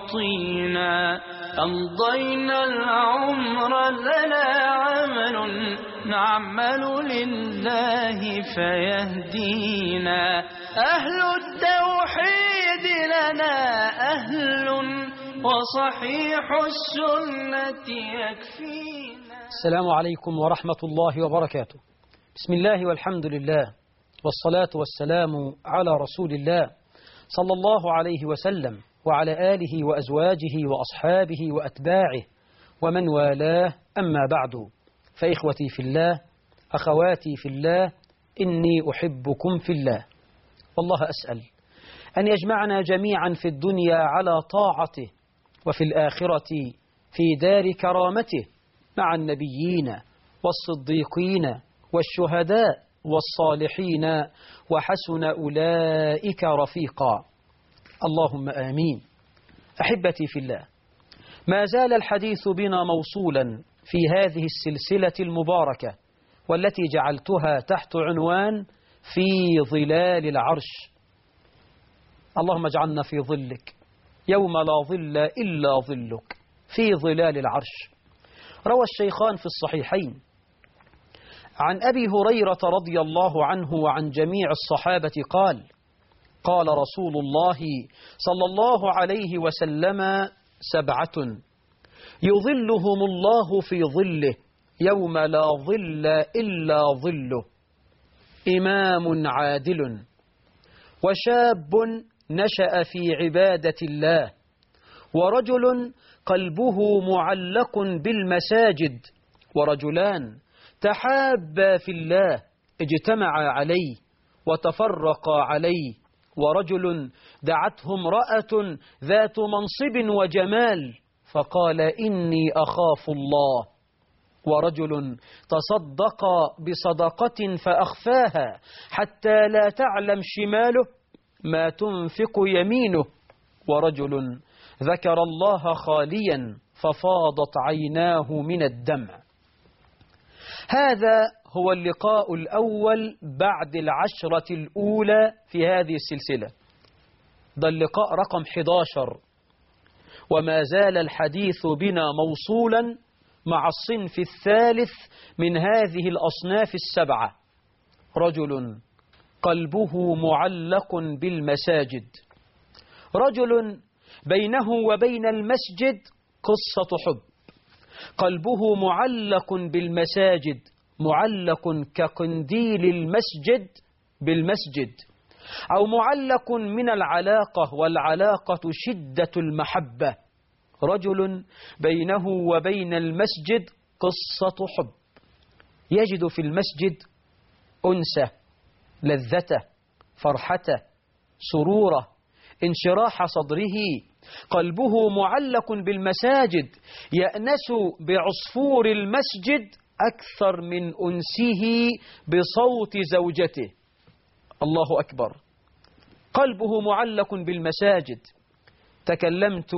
يعطينا أمضينا العمر لنا عمل نعمل لله فيهدينا أهل التوحيد لنا أهل وصحيح السنة يكفينا السلام عليكم ورحمة الله وبركاته بسم الله والحمد لله والصلاة والسلام على رسول الله صلى الله عليه وسلم وعلى آله وأزواجه وأصحابه وأتباعه ومن والاه أما بعد فإخوتي في الله أخواتي في الله إني أحبكم في الله والله أسأل أن يجمعنا جميعا في الدنيا على طاعته وفي الآخرة في دار كرامته مع النبيين والصديقين والشهداء والصالحين وحسن أولئك رفيقا اللهم آمين أحبتي في الله ما زال الحديث بنا موصولا في هذه السلسلة المباركة والتي جعلتها تحت عنوان في ظلال العرش اللهم اجعلنا في ظلك يوم لا ظل إلا ظلك في ظلال العرش روى الشيخان في الصحيحين عن أبي هريرة رضي الله عنه وعن جميع الصحابة قال قال رسول الله صلى الله عليه وسلم سبعة يظلهم الله في ظله يوم لا ظل إلا ظله إمام عادل وشاب نشأ في عبادة الله ورجل قلبه معلق بالمساجد ورجلان تحابا في الله اجتمعا عليه وتفرقا عليه ورجل دعته امرأة ذات منصب وجمال فقال إني أخاف الله ورجل تصدق بصدقة فأخفاها حتى لا تعلم شماله ما تنفق يمينه ورجل ذكر الله خاليا ففاضت عيناه من الدمع هذا هو اللقاء الأول بعد العشرة الأولى في هذه السلسلة ده اللقاء رقم 11 وما زال الحديث بنا موصولا مع الصنف الثالث من هذه الأصناف السبعة رجل قلبه معلق بالمساجد رجل بينه وبين المسجد قصة حب قلبه معلق بالمساجد معلق كقنديل المسجد بالمسجد أو معلق من العلاقة والعلاقة شدة المحبة رجل بينه وبين المسجد قصة حب يجد في المسجد أنسة لذته فرحته سروره انشراح صدره قلبه معلق بالمساجد يأنس بعصفور المسجد أكثر من أنسه بصوت زوجته الله أكبر قلبه معلق بالمساجد تكلمت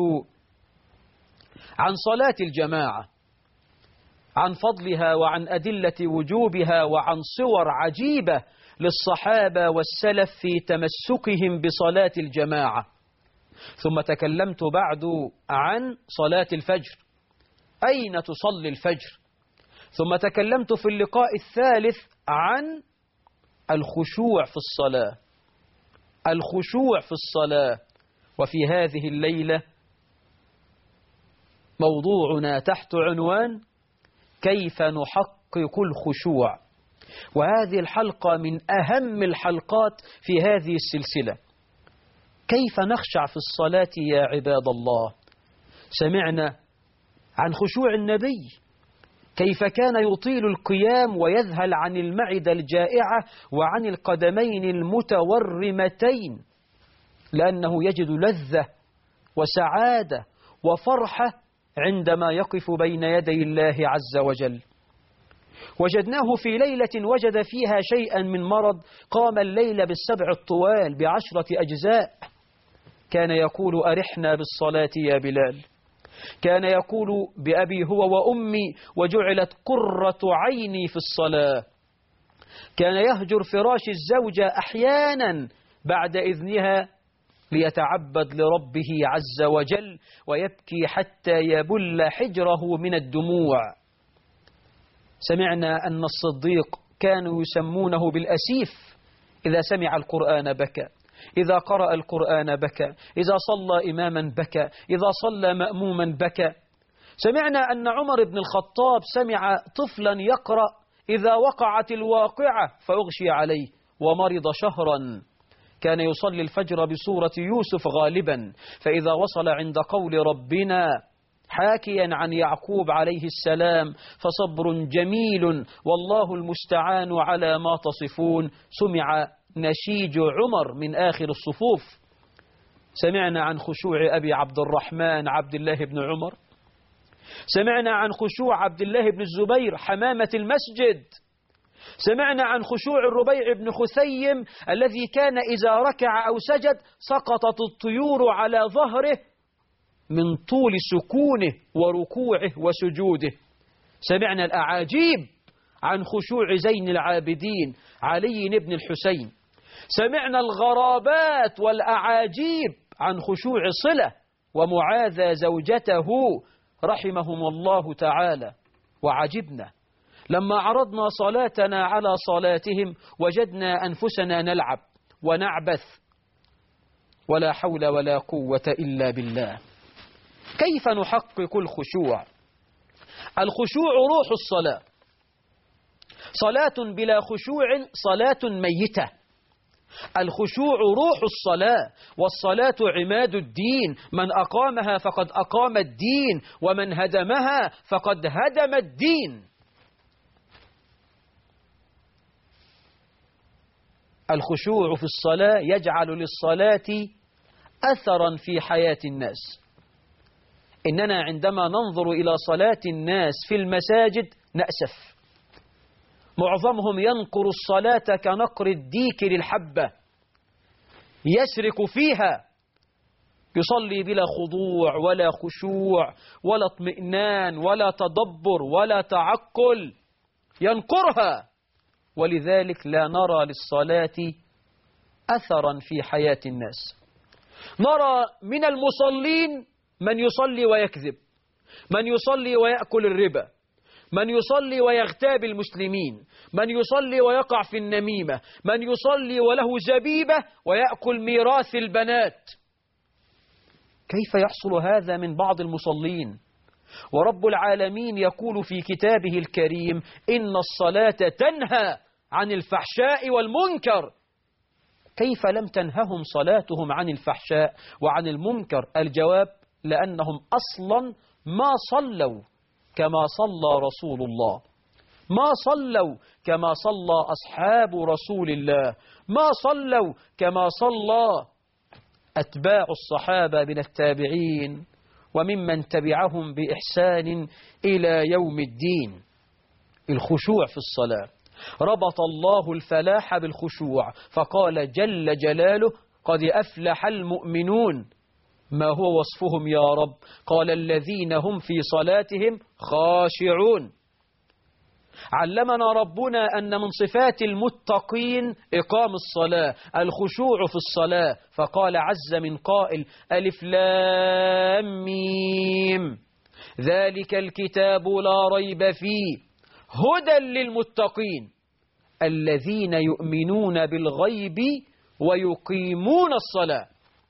عن صلاة الجماعة عن فضلها وعن أدلة وجوبها وعن صور عجيبة للصحابة والسلف في تمسكهم بصلاة الجماعة ثم تكلمت بعد عن صلاة الفجر أين تصلي الفجر ثم تكلمت في اللقاء الثالث عن الخشوع في الصلاة الخشوع في الصلاة وفي هذه الليلة موضوعنا تحت عنوان كيف نحقق الخشوع وهذه الحلقة من أهم الحلقات في هذه السلسلة كيف نخشع في الصلاة يا عباد الله سمعنا عن خشوع النبي كيف كان يطيل القيام ويذهل عن المعدة الجائعة وعن القدمين المتورمتين لأنه يجد لذة وسعادة وفرحة عندما يقف بين يدي الله عز وجل وجدناه في ليلة وجد فيها شيئا من مرض قام الليل بالسبع الطوال بعشرة أجزاء كان يقول أرحنا بالصلاة يا بلال كان يقول بأبي هو وأمي وجعلت قرة عيني في الصلاة كان يهجر فراش الزوجة أحيانا بعد إذنها ليتعبد لربه عز وجل ويبكي حتى يبل حجره من الدموع سمعنا أن الصديق كانوا يسمونه بالأسيف إذا سمع القرآن بكى إذا قرأ القرآن بكى إذا صلى إماما بكى إذا صلى مأموما بكى سمعنا أن عمر بن الخطاب سمع طفلا يقرأ إذا وقعت الواقعة فيغشي عليه ومرض شهرا كان يصلي الفجر بسورة يوسف غالبا فإذا وصل عند قول ربنا حاكيا عن يعقوب عليه السلام فصبر جميل والله المستعان على ما تصفون سمع نشيج عمر من آخر الصفوف سمعنا عن خشوع أبي عبد الرحمن عبد الله بن عمر سمعنا عن خشوع عبد الله بن الزبير حمامة المسجد سمعنا عن خشوع الربيع بن خثيم الذي كان إذا ركع أو سجد سقطت الطيور على ظهره من طول سكونه وركوعه وسجوده سمعنا الأعاجيب عن خشوع زين العابدين علي بن الحسين سمعنا الغرابات والأعاجيب عن خشوع صلة ومعاذ زوجته رحمهم الله تعالى وعجبنا لما عرضنا صلاتنا على صلاتهم وجدنا أنفسنا نلعب ونعبث ولا حول ولا قوة إلا بالله كيف نحقق الخشوع الخشوع روح الصلاة صلاة بلا خشوع صلاة ميتة الخشوع روح الصلاة والصلاة عماد الدين من أقامها فقد أقام الدين ومن هدمها فقد هدم الدين الخشوع في الصلاة يجعل للصلاة أثرا في حياة الناس إننا عندما ننظر إلى صلاة الناس في المساجد نأسف معظمهم ينقر الصلاة كنقر الديك للحبة يسرك فيها يصلي بلا خضوع ولا خشوع ولا اطمئنان ولا تدبر ولا تعقل ينقرها ولذلك لا نرى للصلاة أثرا في حياة الناس نرى من المصلين من يصلي ويكذب من يصلي ويأكل الربا من يصلي ويغتاب المسلمين من يصلي ويقع في النميمة من يصلي وله زبيبة ويأكل ميراث البنات كيف يحصل هذا من بعض المصلين ورب العالمين يقول في كتابه الكريم إن الصلاة تنهى عن الفحشاء والمنكر كيف لم تنههم صلاتهم عن الفحشاء وعن المنكر الجواب لأنهم أصلا ما صلوا كما صلى رسول الله ما صلوا كما صلى أصحاب رسول الله ما صلوا كما صلى أتباع الصحابة من التابعين وممن تبعهم بإحسان إلى يوم الدين الخشوع في الصلاة ربط الله الفلاح بالخشوع فقال جل جلاله قد أفلح المؤمنون ما هو وصفهم يا رب قال الذين هم في صلاتهم خاشعون علمنا ربنا أن من صفات المتقين إقام الصلاة الخشوع في الصلاة فقال عز من قائل ألف لام ميم ذلك الكتاب لا ريب فيه هدى للمتقين الذين يؤمنون بالغيب ويقيمون الصلاة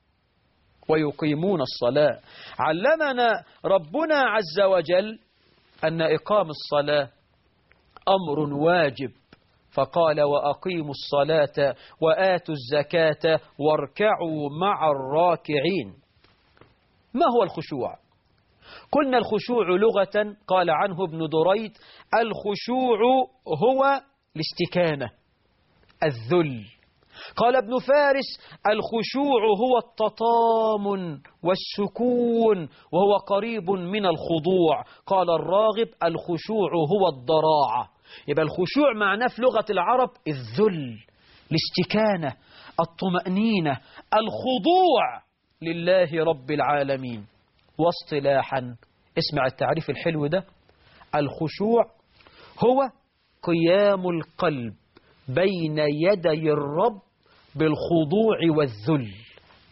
ويقيمون الصلاة علمنا ربنا عز وجل أن إقام الصلاة أمر واجب فقال وأقيموا الصلاة وآتوا الزكاة واركعوا مع الراكعين ما هو الخشوع؟ قلنا الخشوع لغة قال عنه ابن دريد الخشوع هو الاستكانة الذل قال ابن فارس الخشوع هو التطامن والسكون وهو قريب من الخضوع قال الراغب الخشوع هو الضراعة يبقى الخشوع معناه في لغة العرب الذل الاستكانة الطمأنينة الخضوع لله رب العالمين واصطلاحا اسمع التعريف الحلو ده الخشوع هو قيام القلب بين يدي الرب بالخضوع والذل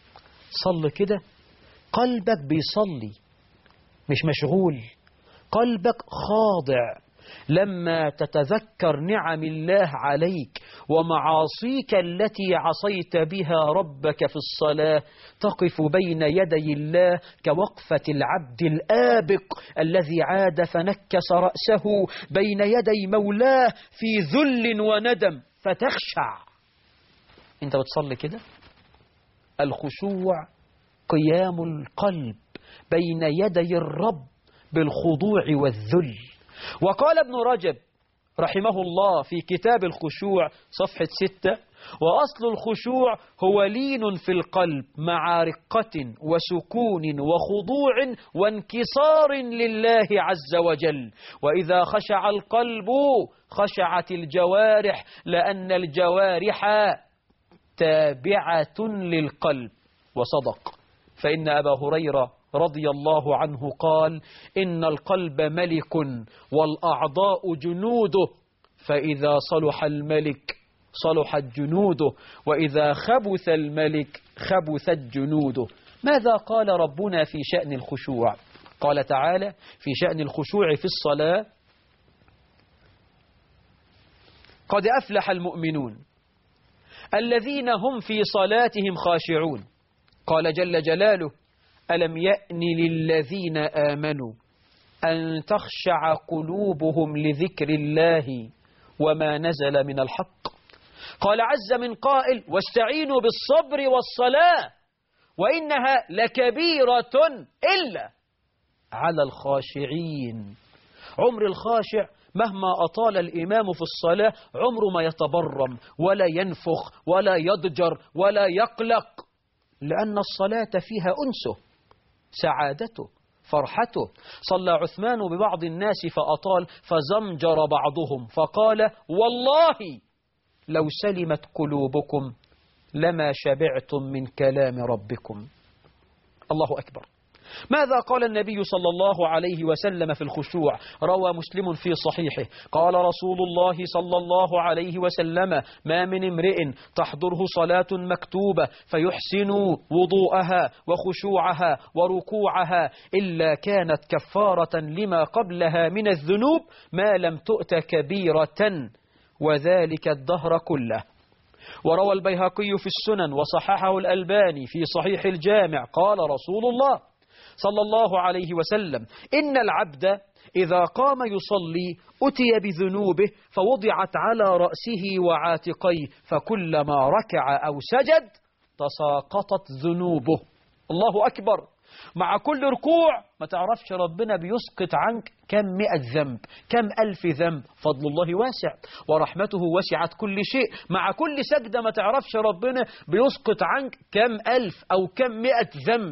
صل كده قلبك بيصلي مش مشغول قلبك خاضع لما تتذكر نعم الله عليك ومعاصيك التي عصيت بها ربك في الصلاة تقف بين يدي الله كوقفة العبد الآبق الذي عاد فنكس رأسه بين يدي مولاه في ذل وندم فتخشع انت بتصلي كده الخشوع قيام القلب بين يدي الرب بالخضوع والذل وقال ابن رجب رحمه الله في كتاب الخشوع صفحة ستة وأصل الخشوع هو لين في القلب مع رقة وسكون وخضوع وانكسار لله عز وجل وإذا خشع القلب خشعت الجوارح لأن الجوارح تابعة للقلب وصدق فإن أبا هريرة رضي الله عنه قال إن القلب ملك والأعضاء جنوده فإذا صلح الملك صلحت جنوده وإذا خبث الملك خبثت جنوده ماذا قال ربنا في شأن الخشوع قال تعالى في شأن الخشوع في الصلاة قد أفلح المؤمنون الذين هم في صلاتهم خاشعون قال جل جلاله ألم يأن للذين آمنوا أن تخشع قلوبهم لذكر الله وما نزل من الحق قال عز من قائل واستعينوا بالصبر والصلاة وإنها لكبيرة إلا على الخاشعين عمر الخاشع مهما أطال الإمام في الصلاة عمره ما يتبرم ولا ينفخ ولا يضجر ولا يقلق لأن الصلاة فيها أنسه سعادته فرحته صلى عثمان ببعض الناس فأطال فزمجر بعضهم فقال والله لو سلمت قلوبكم لما شبعتم من كلام ربكم الله أكبر ماذا قال النبي صلى الله عليه وسلم في الخشوع روى مسلم في صحيحه قال رسول الله صلى الله عليه وسلم ما من امرئ تحضره صلاة مكتوبة فيحسن وضوءها وخشوعها وركوعها إلا كانت كفارة لما قبلها من الذنوب ما لم تؤت كبيرة وذلك الدهر كله وروى البيهقي في السنن وصححه الألباني في صحيح الجامع قال رسول الله صلى الله عليه وسلم إن العبد إذا قام يصلي أتي بذنوبه فوضعت على رأسه وعاتقيه فكلما ركع أو سجد تساقطت ذنوبه الله أكبر مع كل ركوع ما تعرفش ربنا بيسقط عنك كم مئة ذنب كم ألف ذنب فضل الله واسع ورحمته وسعت كل شيء مع كل سجدة ما تعرفش ربنا بيسقط عنك كم ألف أو كم مئة ذنب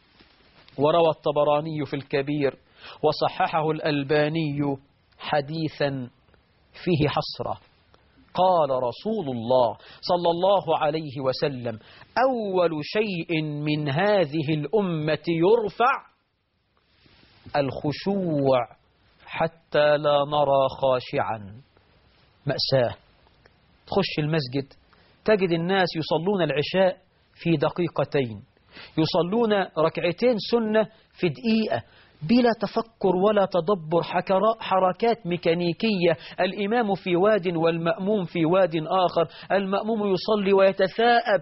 وروى الطبراني في الكبير وصححه الألباني حديثا فيه حسرة قال رسول الله صلى الله عليه وسلم أول شيء من هذه الأمة يرفع الخشوع حتى لا نرى خاشعا مأساة تخش المسجد تجد الناس يصلون العشاء في دقيقتين يصلون ركعتين سنة في دقيقة بلا تفكر ولا تدبر حركات ميكانيكية الإمام في واد والمأموم في واد آخر المأموم يصلي ويتثاءب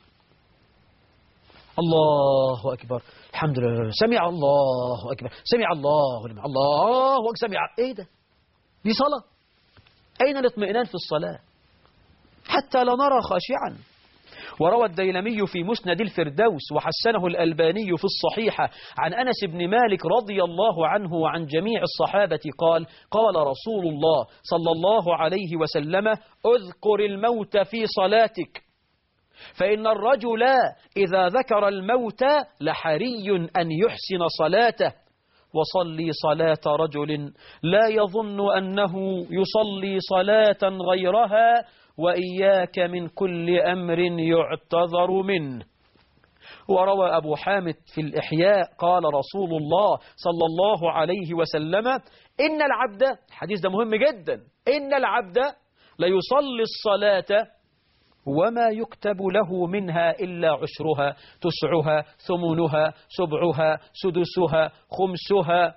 الله أكبر الحمد لله سمع الله أكبر سمع الله لمن الله أكبر سمع إيه ده دي صلاة أين الاطمئنان في الصلاة حتى لا نرى خاشعا وروى الديلمي في مسند الفردوس وحسنه الألباني في الصحيحة عن أنس بن مالك رضي الله عنه وعن جميع الصحابة قال قال رسول الله صلى الله عليه وسلم اذكر الموت في صلاتك فإن الرجل إذا ذكر الموت لحري أن يحسن صلاته وصلي صلاة رجل لا يظن أنه يصلي صلاة غيرها وإياك من كل أمر يعتذر منه وروى أبو حامد في الإحياء قال رسول الله صلى الله عليه وسلم إن العبد الحديث ده مهم جدا إن العبد ليصلي الصلاة وما يكتب له منها إلا عشرها تسعها ثمنها سبعها سدسها خمسها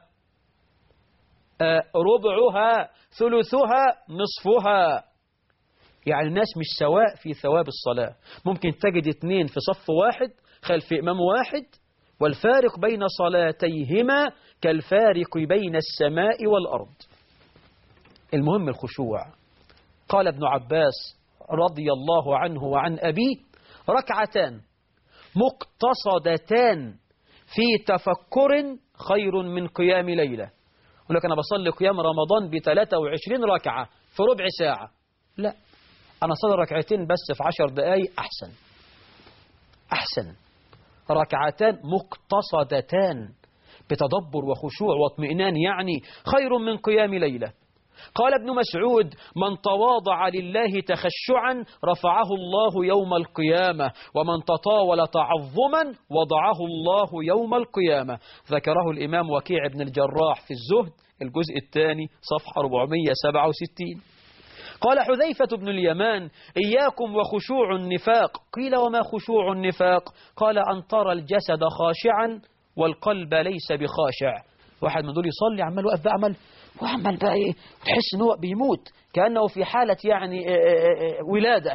آه، ربعها ثلثها نصفها يعني الناس مش سواء في ثواب الصلاة ممكن تجد اثنين في صف واحد خلف إمام واحد والفارق بين صلاتيهما كالفارق بين السماء والأرض المهم الخشوع قال ابن عباس رضي الله عنه وعن أبيه ركعتان مقتصدتان في تفكر خير من قيام ليلة يقول لك أنا بصلي قيام رمضان ب 23 ركعة في ربع ساعة لا أنا صلي ركعتين بس في عشر دقايق أحسن أحسن ركعتان مقتصدتان بتدبر وخشوع واطمئنان يعني خير من قيام ليلة قال ابن مسعود من تواضع لله تخشعا رفعه الله يوم القيامة ومن تطاول تعظما وضعه الله يوم القيامة ذكره الإمام وكيع بن الجراح في الزهد الجزء الثاني صفحة 467 قال حذيفة بن اليمان إياكم وخشوع النفاق قيل وما خشوع النفاق قال أن ترى الجسد خاشعا والقلب ليس بخاشع واحد من دول يصلي عمال واقف بقى عمال وعمال بقى ايه تحس ان هو بيموت كانه في حاله يعني آه، آه، آه، ولاده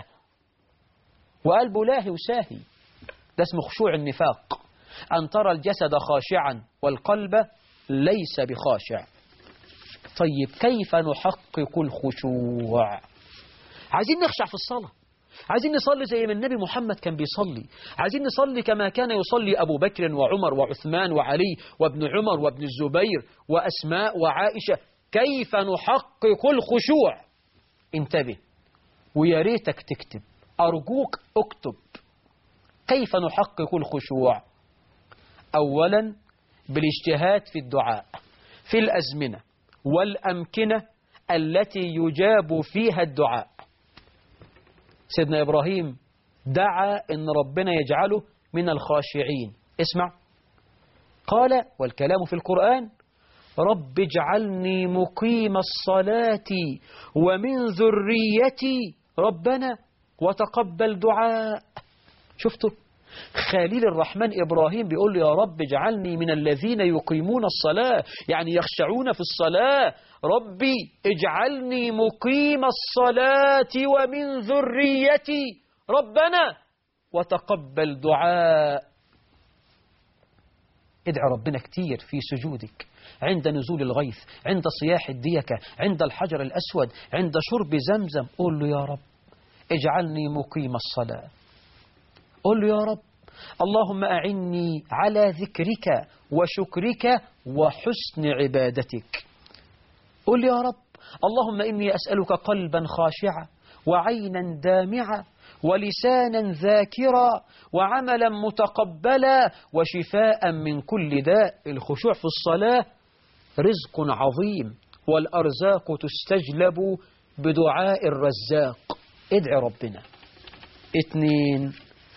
وقلبه لاهي وساهي ده اسمه خشوع النفاق ان ترى الجسد خاشعا والقلب ليس بخاشع طيب كيف نحقق الخشوع عايزين نخشع في الصلاه عايزين نصلي زي ما النبي محمد كان بيصلي عايزين نصلي كما كان يصلي أبو بكر وعمر وعثمان وعلي وابن عمر وابن الزبير وأسماء وعائشة كيف نحقق الخشوع انتبه ويا ريتك تكتب أرجوك اكتب كيف نحقق الخشوع أولا بالاجتهاد في الدعاء في الأزمنة والأمكنة التي يجاب فيها الدعاء سيدنا إبراهيم دعا إن ربنا يجعله من الخاشعين اسمع قال والكلام في القرآن رب اجعلني مقيم الصلاة ومن ذريتي ربنا وتقبل دعاء شفتوا خليل الرحمن إبراهيم بيقول له يا رب اجعلني من الذين يقيمون الصلاة يعني يخشعون في الصلاة ربي اجعلني مقيم الصلاة ومن ذريتي ربنا وتقبل دعاء ادعي ربنا كتير في سجودك عند نزول الغيث عند صياح الديكة عند الحجر الأسود عند شرب زمزم قول له يا رب اجعلني مقيم الصلاة قل له يا رب اللهم أعني على ذكرك وشكرك وحسن عبادتك قل يا رب اللهم إني أسألك قلبا خاشعا وعينا دامعة ولسانا ذاكرا وعملا متقبلا وشفاء من كل داء الخشوع في الصلاة رزق عظيم والأرزاق تستجلب بدعاء الرزاق ادعي ربنا اثنين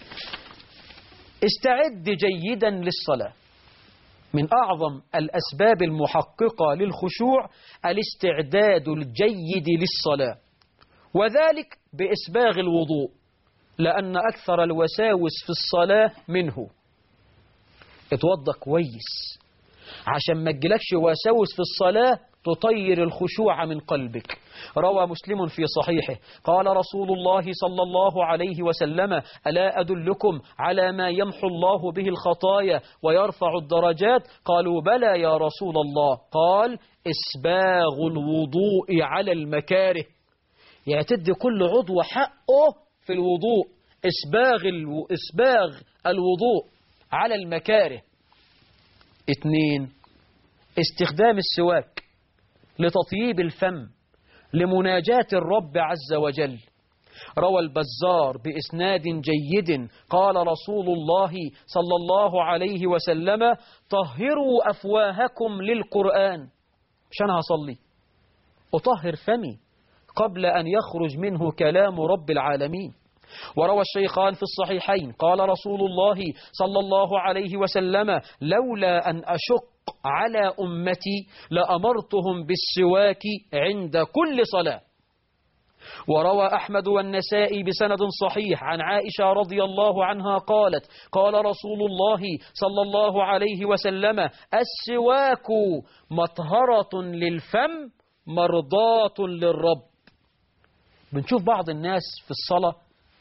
استعد جيدا للصلاة من أعظم الأسباب المحققة للخشوع الاستعداد الجيد للصلاة وذلك بإسباغ الوضوء لأن أكثر الوساوس في الصلاة منه اتوضى كويس عشان ما تجيلكش وساوس في الصلاة تطير الخشوع من قلبك روى مسلم في صحيحه قال رسول الله صلى الله عليه وسلم ألا أدلكم على ما يمحو الله به الخطايا ويرفع الدرجات قالوا بلى يا رسول الله قال إسباغ الوضوء على المكاره يعني تدي كل عضو حقه في الوضوء إسباغ, الو... إسباغ الوضوء على المكاره اثنين استخدام السواك لتطييب الفم لمناجاة الرب عز وجل روى البزار بإسناد جيد قال رسول الله صلى الله عليه وسلم طهروا أفواهكم للقرآن مش أنا هصلي أطهر فمي قبل أن يخرج منه كلام رب العالمين وروى الشيخان في الصحيحين قال رسول الله صلى الله عليه وسلم لولا أن أشق على أمتي لأمرتهم بالسواك عند كل صلاة وروى أحمد والنسائي بسند صحيح عن عائشة رضي الله عنها قالت قال رسول الله صلى الله عليه وسلم السواك مطهرة للفم مرضاة للرب بنشوف بعض الناس في الصلاة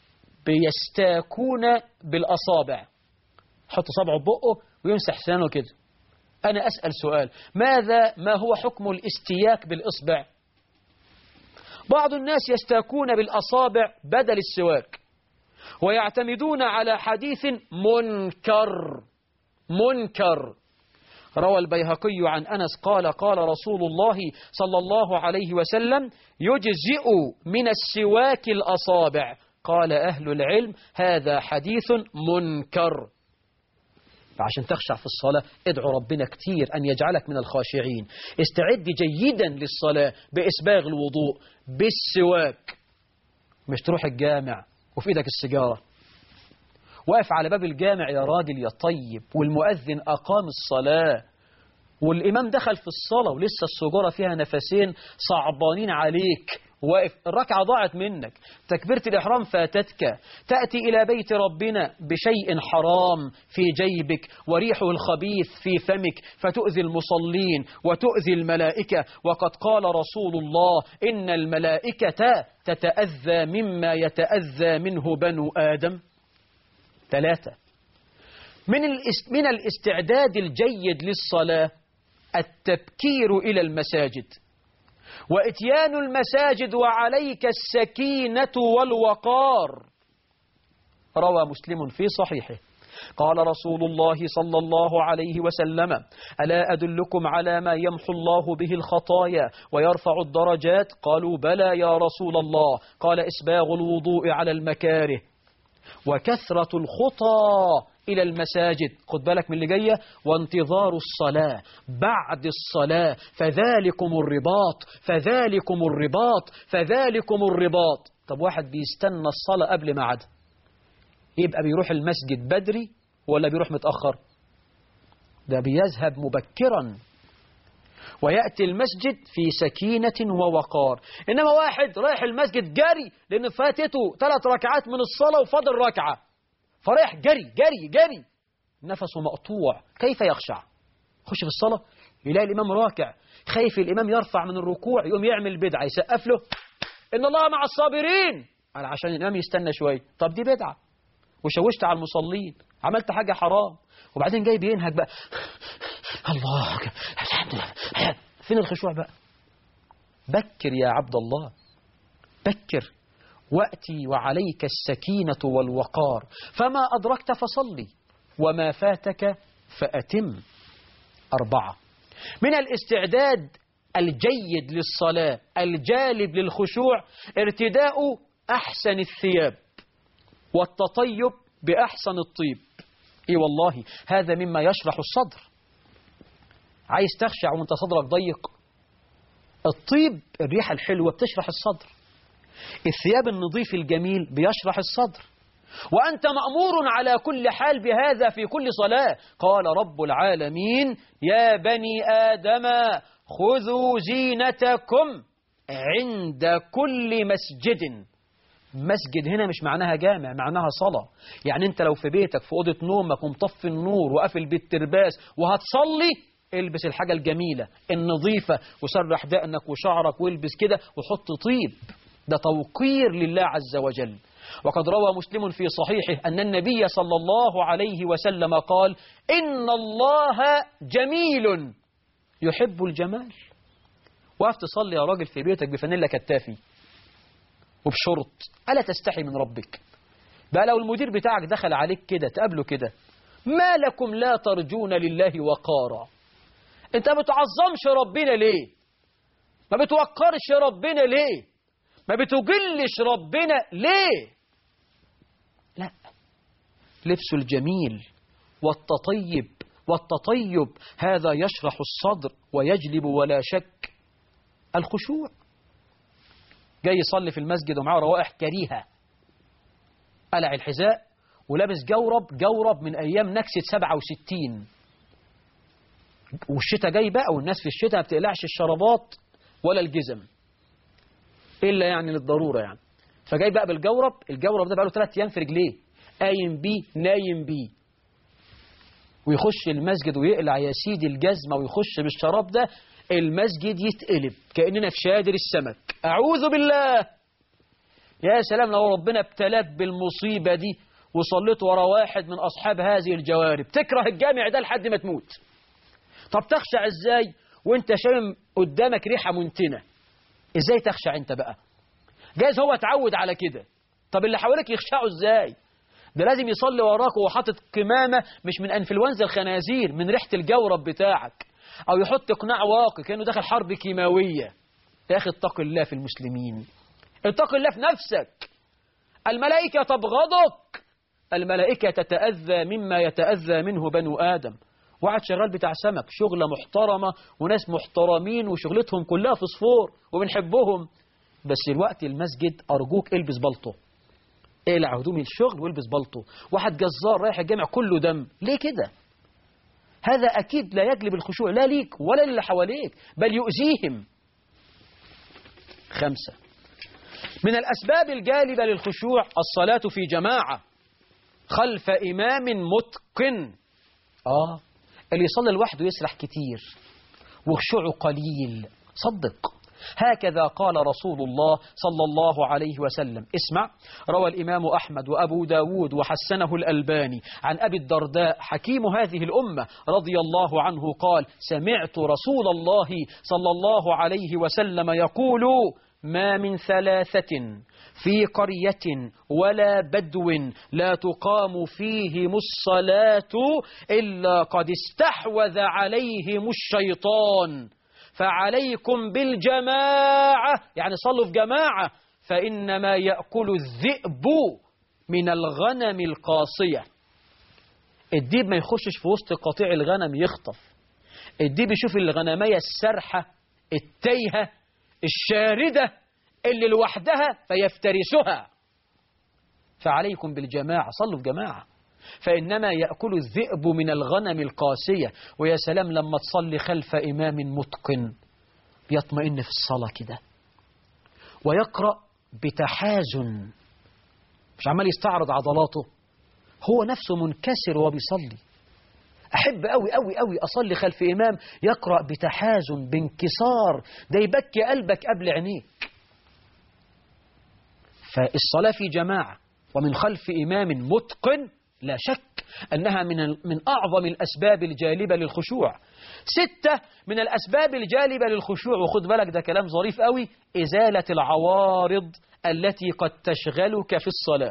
بيستاكون بالأصابع حط صبعه ببقه ويمسح سنانه كده أنا أسأل سؤال ماذا ما هو حكم الاستياك بالإصبع بعض الناس يستاكون بالأصابع بدل السواك ويعتمدون على حديث منكر منكر روى البيهقي عن أنس قال قال رسول الله صلى الله عليه وسلم يجزئ من السواك الأصابع قال أهل العلم هذا حديث منكر فعشان تخشع في الصلاة ادعو ربنا كتير أن يجعلك من الخاشعين استعد جيدا للصلاة بإسباغ الوضوء بالسواك مش تروح الجامع وفي إيدك السيجارة واقف على باب الجامع يا راجل يا طيب والمؤذن أقام الصلاة والإمام دخل في الصلاة ولسه السجارة فيها نفسين صعبانين عليك واقف الركعة ضاعت منك تكبيرة الإحرام فاتتك تأتي إلى بيت ربنا بشيء حرام في جيبك وريحه الخبيث في فمك فتؤذي المصلين وتؤذي الملائكة وقد قال رسول الله إن الملائكة تتأذى مما يتأذى منه بنو آدم ثلاثة من, من الاستعداد الجيد للصلاة التبكير إلى المساجد وإتيان المساجد وعليك السكينة والوقار روى مسلم في صحيحه قال رسول الله صلى الله عليه وسلم ألا أدلكم على ما يمحو الله به الخطايا ويرفع الدرجات قالوا بلى يا رسول الله قال إسباغ الوضوء على المكاره وكثرة الخطى إلى المساجد خد بالك من اللي جاية وانتظار الصلاة بعد الصلاة فذلكم الرباط فذلكم الرباط فذلكم الرباط طب واحد بيستنى الصلاة قبل ميعادها يبقى بيروح المسجد بدري ولا بيروح متأخر ده بيذهب مبكرا ويأتي المسجد في سكينة ووقار إنما واحد رايح المسجد جري لأن فاتته ثلاث ركعات من الصلاة وفاضل ركعة فرايح جري جري جري نفسه مقطوع كيف يخشع خش في الصلاة يلاقي الإمام راكع خايف الإمام يرفع من الركوع يقوم يعمل بدعة يسقف له إن الله مع الصابرين قال عشان الإمام يستنى شوية طب دي بدعة وشوشت على المصلين عملت حاجة حرام وبعدين جاي بينهج بقى الله الحمد لله فين الخشوع بقى بكر يا عبد الله بكر وأتي وعليك السكينة والوقار فما أدركت فصلي وما فاتك فأتم أربعة من الاستعداد الجيد للصلاة الجالب للخشوع ارتداء أحسن الثياب والتطيب بأحسن الطيب اي والله هذا مما يشرح الصدر عايز تخشع وانت صدرك ضيق الطيب الريحة الحلوة بتشرح الصدر الثياب النظيف الجميل بيشرح الصدر وأنت مأمور على كل حال بهذا في كل صلاة قال رب العالمين يا بني آدم خذوا زينتكم عند كل مسجد مسجد هنا مش معناها جامع معناها صلاة يعني انت لو في بيتك في أوضة نومك ومطفي النور وقافل بالترباس وهتصلي البس الحاجة الجميلة النظيفة وسرح دقنك وشعرك والبس كده وحط طيب ده توقير لله عز وجل وقد روى مسلم في صحيحه أن النبي صلى الله عليه وسلم قال إن الله جميل يحب الجمال وقف تصلي يا راجل في بيتك بفانيلا كتافي وبشرط ألا تستحي من ربك بقى لو المدير بتاعك دخل عليك كده تقابله كده ما لكم لا ترجون لله وقارا انت ما بتعظمش ربنا ليه ما بتوقرش ربنا ليه ما بتجلش ربنا ليه لا لبس الجميل والتطيب والتطيب هذا يشرح الصدر ويجلب ولا شك الخشوع جاي يصلي في المسجد ومعاه روائح كريهة قلع الحذاء ولابس جورب جورب من أيام نكسة 67 والشتاء جاي بقى والناس في الشتاء ما بتقلعش الشرابات ولا الجزم إلا يعني للضرورة يعني فجاي بقى بالجورب الجورب ده بقى له ثلاث أيام في رجليه قايم بيه نايم بيه ويخش المسجد ويقلع يا سيدي الجزمة ويخش بالشراب ده المسجد يتقلب كأننا في شادر السمك أعوذ بالله يا سلام لو ربنا ابتلاك بالمصيبة دي وصليت ورا واحد من أصحاب هذه الجوارب تكره الجامع ده لحد ما تموت طب تخشع ازاي وانت شامم قدامك ريحة منتنة ازاي تخشع انت بقى جايز هو اتعود على كده طب اللي حواليك يخشعوا ازاي ده لازم يصلي وراك وهو حاطط كمامة مش من انفلونزا الخنازير من ريحة الجورب بتاعك او يحط قناع واقي كأنه داخل حرب كيماوية يا اخي اتق الله في المسلمين اتق الله في نفسك الملائكة تبغضك الملائكة تتأذى مما يتأذى منه بنو آدم واحد شغال بتاع سمك شغلة محترمة وناس محترمين وشغلتهم كلها فوسفور وبنحبهم بس الوقت المسجد أرجوك البس بلطو اقلع هدوم الشغل والبس بلطو واحد جزار رايح الجامع كله دم ليه كده هذا أكيد لا يجلب الخشوع لا ليك ولا للي حواليك بل يؤذيهم خمسة من الأسباب الجالبة للخشوع الصلاة في جماعة خلف إمام متقن آه اللي يصلي لوحده يسرح كتير وخشوعه قليل صدق هكذا قال رسول الله صلى الله عليه وسلم اسمع روى الإمام أحمد وأبو داود وحسنه الألباني عن أبي الدرداء حكيم هذه الأمة رضي الله عنه قال سمعت رسول الله صلى الله عليه وسلم يقول ما من ثلاثة في قرية ولا بدو لا تقام فيهم الصلاة إلا قد استحوذ عليهم الشيطان فعليكم بالجماعة يعني صلوا في جماعة فإنما يأكل الذئب من الغنم القاصية الديب ما يخشش في وسط قطيع الغنم يخطف الديب يشوف الغنمية السرحة التيهة الشاردة اللي لوحدها فيفترسها فعليكم بالجماعة صلوا في جماعة فإنما يأكل الذئب من الغنم القاسية ويا سلام لما تصلي خلف إمام متقن يطمئن في الصلاة كده ويقرأ بتحازن مش عمال يستعرض عضلاته هو نفسه منكسر وهو بيصلي أحب أوي أوي أوي أصلي خلف إمام يقرأ بتحازن بانكسار ده يبكي قلبك قبل عينيك فالصلاة في جماعة ومن خلف إمام متقن لا شك أنها من من أعظم الأسباب الجالبة للخشوع ستة من الأسباب الجالبة للخشوع وخد بالك ده كلام ظريف قوي إزالة العوارض التي قد تشغلك في الصلاة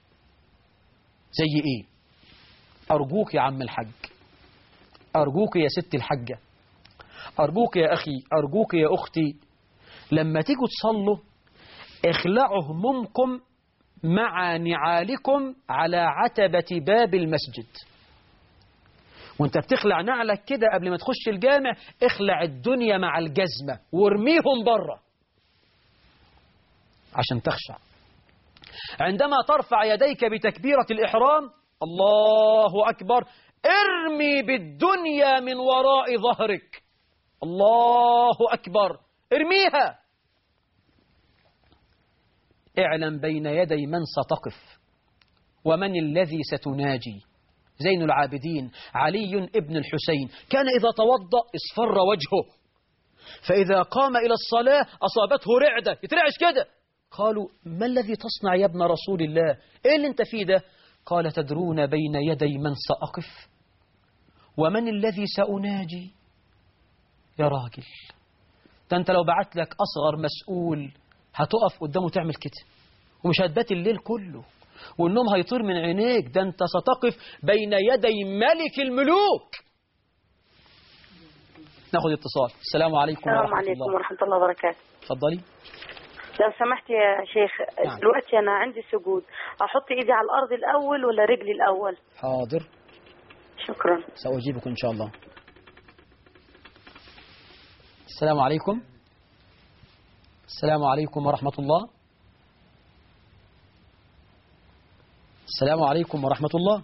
زي إيه أرجوك يا عم الحج أرجوك يا ست الحجة أرجوك يا أخي أرجوك يا أختي لما تيجوا تصلوا اخلعوا همومكم مع نعالكم على عتبة باب المسجد وانت بتخلع نعلك كده قبل ما تخش الجامع اخلع الدنيا مع الجزمة وارميهم بره عشان تخشع عندما ترفع يديك بتكبيرة الإحرام الله أكبر ارمي بالدنيا من وراء ظهرك الله أكبر ارميها اعلم بين يدي من ستقف ومن الذي ستناجي زين العابدين علي ابن الحسين كان إذا توضأ اصفر وجهه فإذا قام إلى الصلاة أصابته رعدة يترعش كده قالوا ما الذي تصنع يا ابن رسول الله إيه اللي انت فيه ده قال تدرون بين يدي من سأقف ومن الذي سأناجي يا راجل ده انت لو بعت لك أصغر مسؤول هتقف قدامه تعمل كده ومش هتبات الليل كله والنوم هيطير من عينيك ده انت ستقف بين يدي ملك الملوك ناخد اتصال السلام عليكم السلام ورحمة عليكم الله ورحمة الله وبركاته اتفضلي لو سمحت يا شيخ نعم. دلوقتي أنا عندي سجود أحط إيدي على الأرض الأول ولا رجلي الأول حاضر شكرا سأجيبك إن شاء الله السلام عليكم السلام عليكم ورحمة الله السلام عليكم ورحمة الله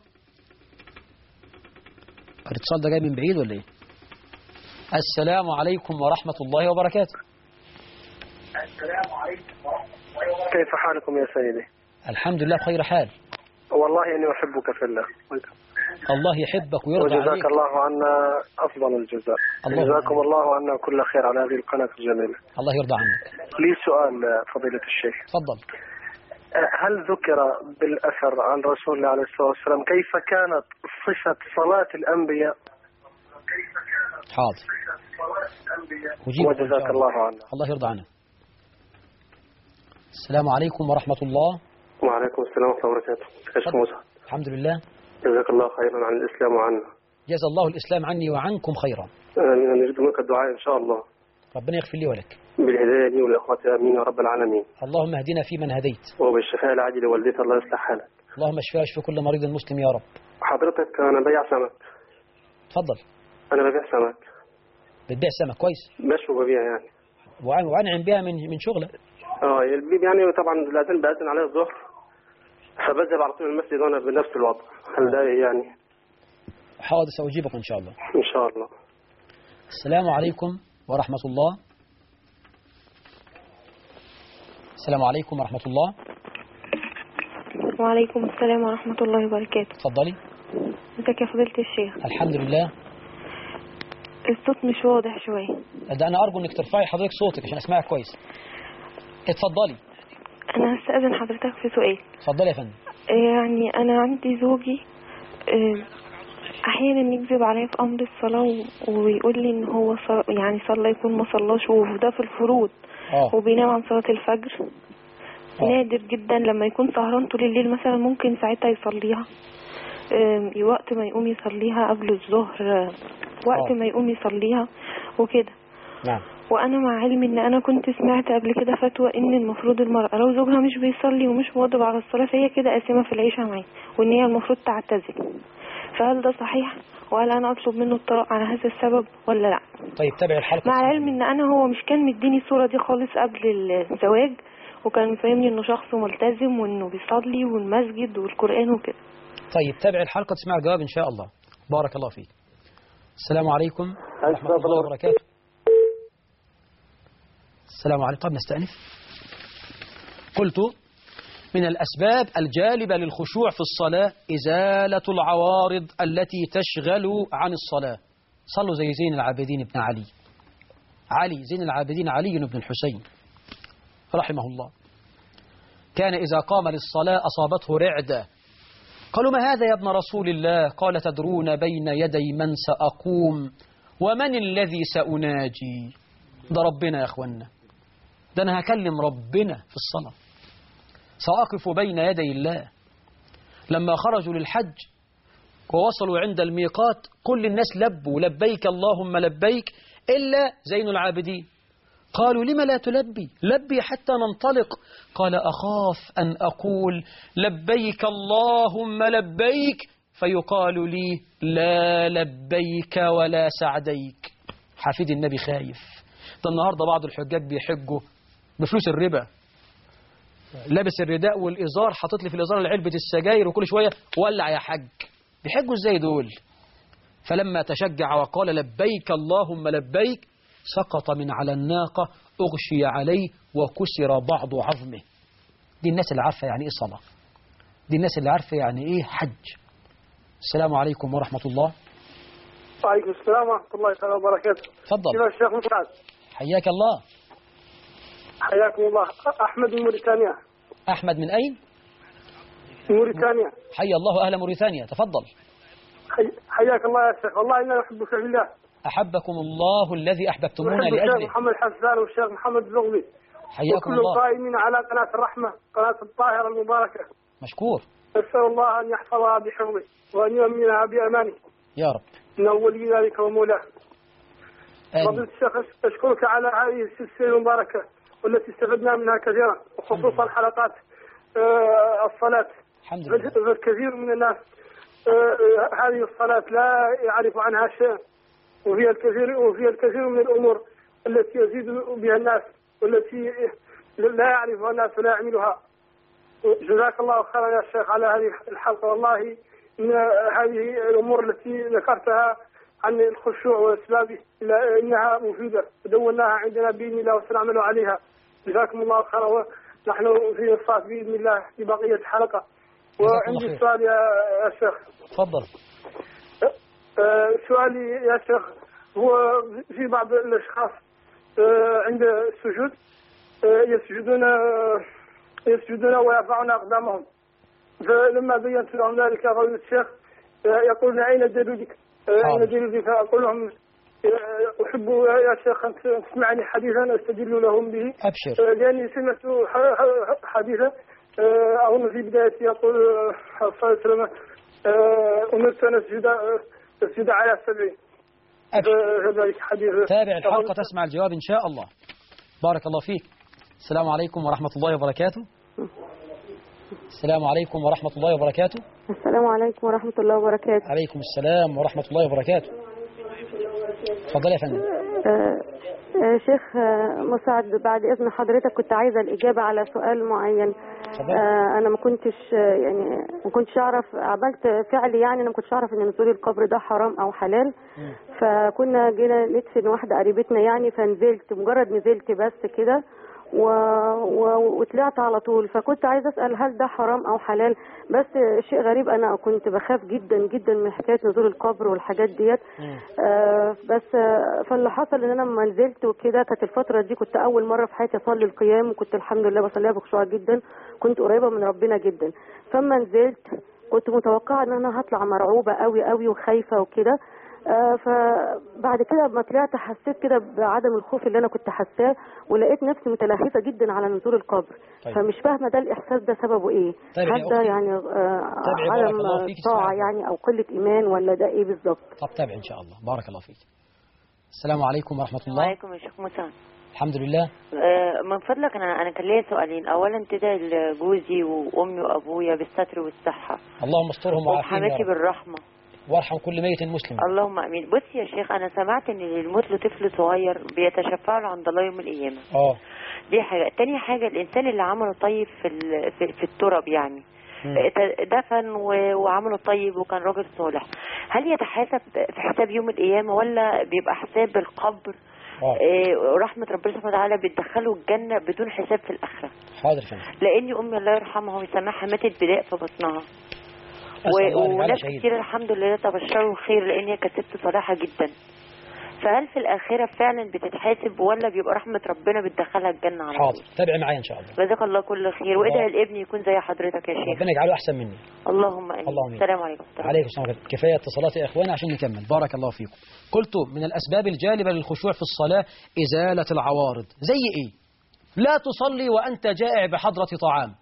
الاتصال ده جاي من بعيد ولا ايه السلام عليكم ورحمة الله وبركاته كيف حالكم يا سيدي الحمد لله بخير حال والله إني أحبك في الله الله يحبك ويرضى عليك وجزاك الله عنا أفضل الجزاء اللهم جزاكم الله عنا كل خير على هذه القناة الجميلة الله يرضى عنك لي سؤال فضيلة الشيخ تفضل هل ذكر بالأثر عن رسول الله عليه الصلاة والسلام كيف كانت صفة صلاة الأنبياء حاضر أجيبك إن شاء وجزاك الله عنا الله يرضى عنك السلام عليكم ورحمة الله وعليكم السلام ورحمة الله وبركاته كيف تفضل. موسى الحمد لله جزاك الله خيرا عن الإسلام وعنا جزا الله الإسلام عني وعنكم خيرا آمين نجد منك الدعاء إن شاء الله ربنا يغفر لي ولك بالهداية لي ولإخواتي آمين يا رب العالمين اللهم اهدنا فيمن هديت وبالشفاء العاجل لوالدتي الله يصلح حالك اللهم اشفي واشفي كل مريض مسلم يا رب حضرتك أنا بيع سمك تفضل أنا ببيع سمك بتبيع سمك كويس بشوي وببيع يعني وعن- وانعم بها من من شغلك اه البيب يعني طبعا الأذان بأذن عليه الظهر فبذهب على طول المسجد وأنا بنفس الوضع هل ده يعني حاضر سأجيبك إن شاء الله إن شاء الله السلام عليكم ورحمة الله السلام عليكم ورحمة الله وعليكم السلام ورحمة الله وبركاته اتفضلي ازيك يا فضيلة الشيخ الحمد لله الصوت مش واضح شوية ده أنا أرجو إنك ترفعي حضرتك صوتك عشان أسمعك كويس اتفضلي أنا هستأذن حضرتك في سؤال اتفضلي يا فندم يعني أنا عندي زوجي آه، أحيانا يكذب عليا في أمر الصلاة و- ويقول لي إن هو ص- يعني صلى يكون ما صلاش وده في الفروض اه وبينام عن صلاة الفجر آه. نادر جدا لما يكون سهران طول الليل مثلا ممكن ساعتها يصليها آم، وقت ما يقوم يصليها قبل الظهر آه، وقت آه. ما يقوم يصليها وكده نعم وانا مع علمي ان انا كنت سمعت قبل كده فتوى ان المفروض المرأة لو زوجها مش بيصلي ومش مواظب على الصلاة فهي كده قاسمة في العيشة معاه وان هي المفروض تعتزل فهل ده صحيح وهل انا اطلب منه الطلاق على هذا السبب ولا لا طيب تابعي الحلقة مع العلم ان انا هو مش كان مديني الصورة دي خالص قبل الزواج وكان مفهمني انه شخص ملتزم وانه بيصلي والمسجد والقرآن وكده طيب تابعي الحلقة تسمع الجواب إن شاء الله بارك الله فيك السلام عليكم ورحمة الله وبركاته السلام عليكم طب نستأنف قلت من الأسباب الجالبة للخشوع في الصلاة إزالة العوارض التي تشغل عن الصلاة صلوا زي زين العابدين بن علي علي زين العابدين علي بن الحسين رحمه الله كان إذا قام للصلاة أصابته رعدة قالوا ما هذا يا ابن رسول الله قال تدرون بين يدي من سأقوم ومن الذي سأناجي ده ربنا يا أخوانا ده أنا هكلم ربنا في الصلاة سأقف بين يدي الله لما خرجوا للحج ووصلوا عند الميقات كل الناس لبوا لبيك اللهم لبيك إلا زين العابدين قالوا لم لا تلبي لبي حتى ننطلق قال أخاف أن أقول لبيك اللهم لبيك فيقال لي لا لبيك ولا سعديك حفيد النبي خايف ده النهاردة بعض الحجاج بيحجوا بفلوس الربا لابس الرداء والإزار حاطط لي في الإزار علبة السجاير وكل شوية ولع يا حج بيحجوا ازاي دول فلما تشجع وقال لبيك اللهم لبيك سقط من على الناقة أغشي عليه وكسر بعض عظمه دي الناس اللي عارفة يعني إيه صلاة دي الناس اللي عارفة يعني إيه حج السلام عليكم ورحمة الله وعليكم السلام ورحمة الله تعالى وبركاته تفضل كيف الشيخ مسعد حياك الله حياكم الله أحمد من موريتانيا أحمد من أين؟ من موريتانيا حي الله أهل موريتانيا تفضل حي- حياك الله يا شيخ والله إنا نحبك في الله أحبكم الله الذي أحببتمونا ونحب الشيخ لأجله محمد حسان والشيخ محمد زغبي حياكم وكل الله القائمين على قناة الرحمة قناة الطاهرة المباركة مشكور نسأل الله أن يحفظها بحفظه وأن يؤمنها بأمانه يا رب إنه ولي ذلك ومولاه فضيلة آمين الشيخ أشكرك على هذه السلسلة المباركة والتي استفدنا منها كثيرا وخصوصا حلقات آه، الصلاة الحمد لله فالكثير من الناس آه، آه، هذه الصلاة لا يعرف عنها شيء وفيها الكثير وفيها الكثير من الأمور التي يزيد بها الناس والتي لا يعرفها الناس ولا يعملها جزاك الله خيرا يا شيخ على هذه الحلقة والله إن هذه الأمور التي ذكرتها عن الخشوع وأسبابه إلا إنها مفيدة ودوناها عندنا بإذن الله وسنعمل عليها جزاكم الله خيرا ونحن في الصلاة بإذن الله في بقية الحلقة الله وعندي خير. سؤال يا يا شيخ تفضل آه، سؤالي يا شيخ هو في بعض الأشخاص آه، عند السجود آه، يسجدون آه، يسجدون ويرفعون أقدامهم فلما بينت لهم ذلك قول الشيخ آه، يقولون أين دليلك؟ آه، حاضر. أين دليلك؟ فأقول لهم آه، أحب يا شيخ أن تسمعني حديثا أستدل لهم به أبشر آه، لأني سمعت ح- ح- حديثا آه، أظن في بداية يقول آه، صلى الله عليه وسلم آه، أمرت أن أسجد آه، أسجد على سبعين أبشر كذلك حديث تابع الحلقة تسمع الجواب إن شاء الله بارك الله فيك السلام عليكم ورحمة الله وبركاته السلام عليكم ورحمة الله وبركاته السلام عليكم ورحمة الله وبركاته عليكم السلام ورحمة الله وبركاته تفضل يا فندم آه، آه، شيخ آه، مساعد بعد إذن حضرتك كنت عايزة الإجابة على سؤال معين تفضل آه، أنا ما كنتش آه، يعني ما كنتش أعرف عملت فعل يعني أنا ما كنتش أعرف إن نزول القبر ده حرام أو حلال فكنا جينا ندفن واحدة قريبتنا يعني فنزلت مجرد نزلت بس كده و... و... وطلعت على طول فكنت عايزه اسال هل ده حرام او حلال بس شيء غريب انا كنت بخاف جدا جدا من حكايه نزول القبر والحاجات ديت آه بس آه فاللي حصل ان انا لما نزلت وكده كانت الفتره دي كنت اول مره في حياتي اصلي القيام وكنت الحمد لله بصليها بخشوع جدا كنت قريبه من ربنا جدا فما نزلت كنت متوقعه ان انا هطلع مرعوبه قوي قوي وخايفه وكده آه فبعد كده لما طلعت حسيت كده بعدم الخوف اللي انا كنت حاساه ولقيت نفسي متلهفه جدا على نزول القبر طيب. فمش فاهمه ده الاحساس ده سببه ايه طيب يا هل ده أختي. يعني آه تابعي بارك عدم الله فيك، طاعه اسمعي. يعني او قله ايمان ولا ده ايه بالظبط طب تابع إن شاء الله بارك الله فيك السلام عليكم ورحمة الله وعليكم يا شيخ موسى الحمد لله آه، من فضلك انا انا كان ليا سؤالين اولا تدعي لجوزي وامي وابويا بالستر والصحه اللهم استرهم وعافيهم يا وحماتي رب بالرحمه وارحم كل ميت مسلم اللهم امين بص يا شيخ انا سمعت ان اللي يموت له طفل صغير بيتشفع له عند الله يوم القيامه اه دي حاجه تاني حاجه الانسان اللي عمله طيب في ال- في, في التراب يعني مم. ت- دفن و- وعمله طيب وكان راجل صالح هل يتحاسب في حساب يوم القيامه ولا بيبقى حساب القبر اه آه، رحمه ربنا سبحانه وتعالى بتدخله الجنه بدون حساب في الاخره حاضر يا فندم لاني امي الله يرحمها ويسامحها ماتت بداء في بطنها أسأل الله و... أن يجعلها وناس شهيد. كتير الحمد لله تبشروا الخير لان هي كانت ست صالحه جدا فهل في الاخره فعلا بتتحاسب ولا بيبقى رحمه ربنا بتدخلها الجنه على حاضر طول تابع معايا إن شاء الله جزاك الله كل خير وادعي الابن يكون زي حضرتك يا شيخ ربنا يجعله أحسن مني اللهم امين اللهم آمين. السلام عليكم عليكم السلام ورحمة الله. كفاية اتصالات يا إخواني عشان نكمل بارك الله فيكم قلت من الأسباب الجالبة للخشوع في الصلاة إزالة العوارض زي إيه لا تصلي وأنت جائع بحضرة طعام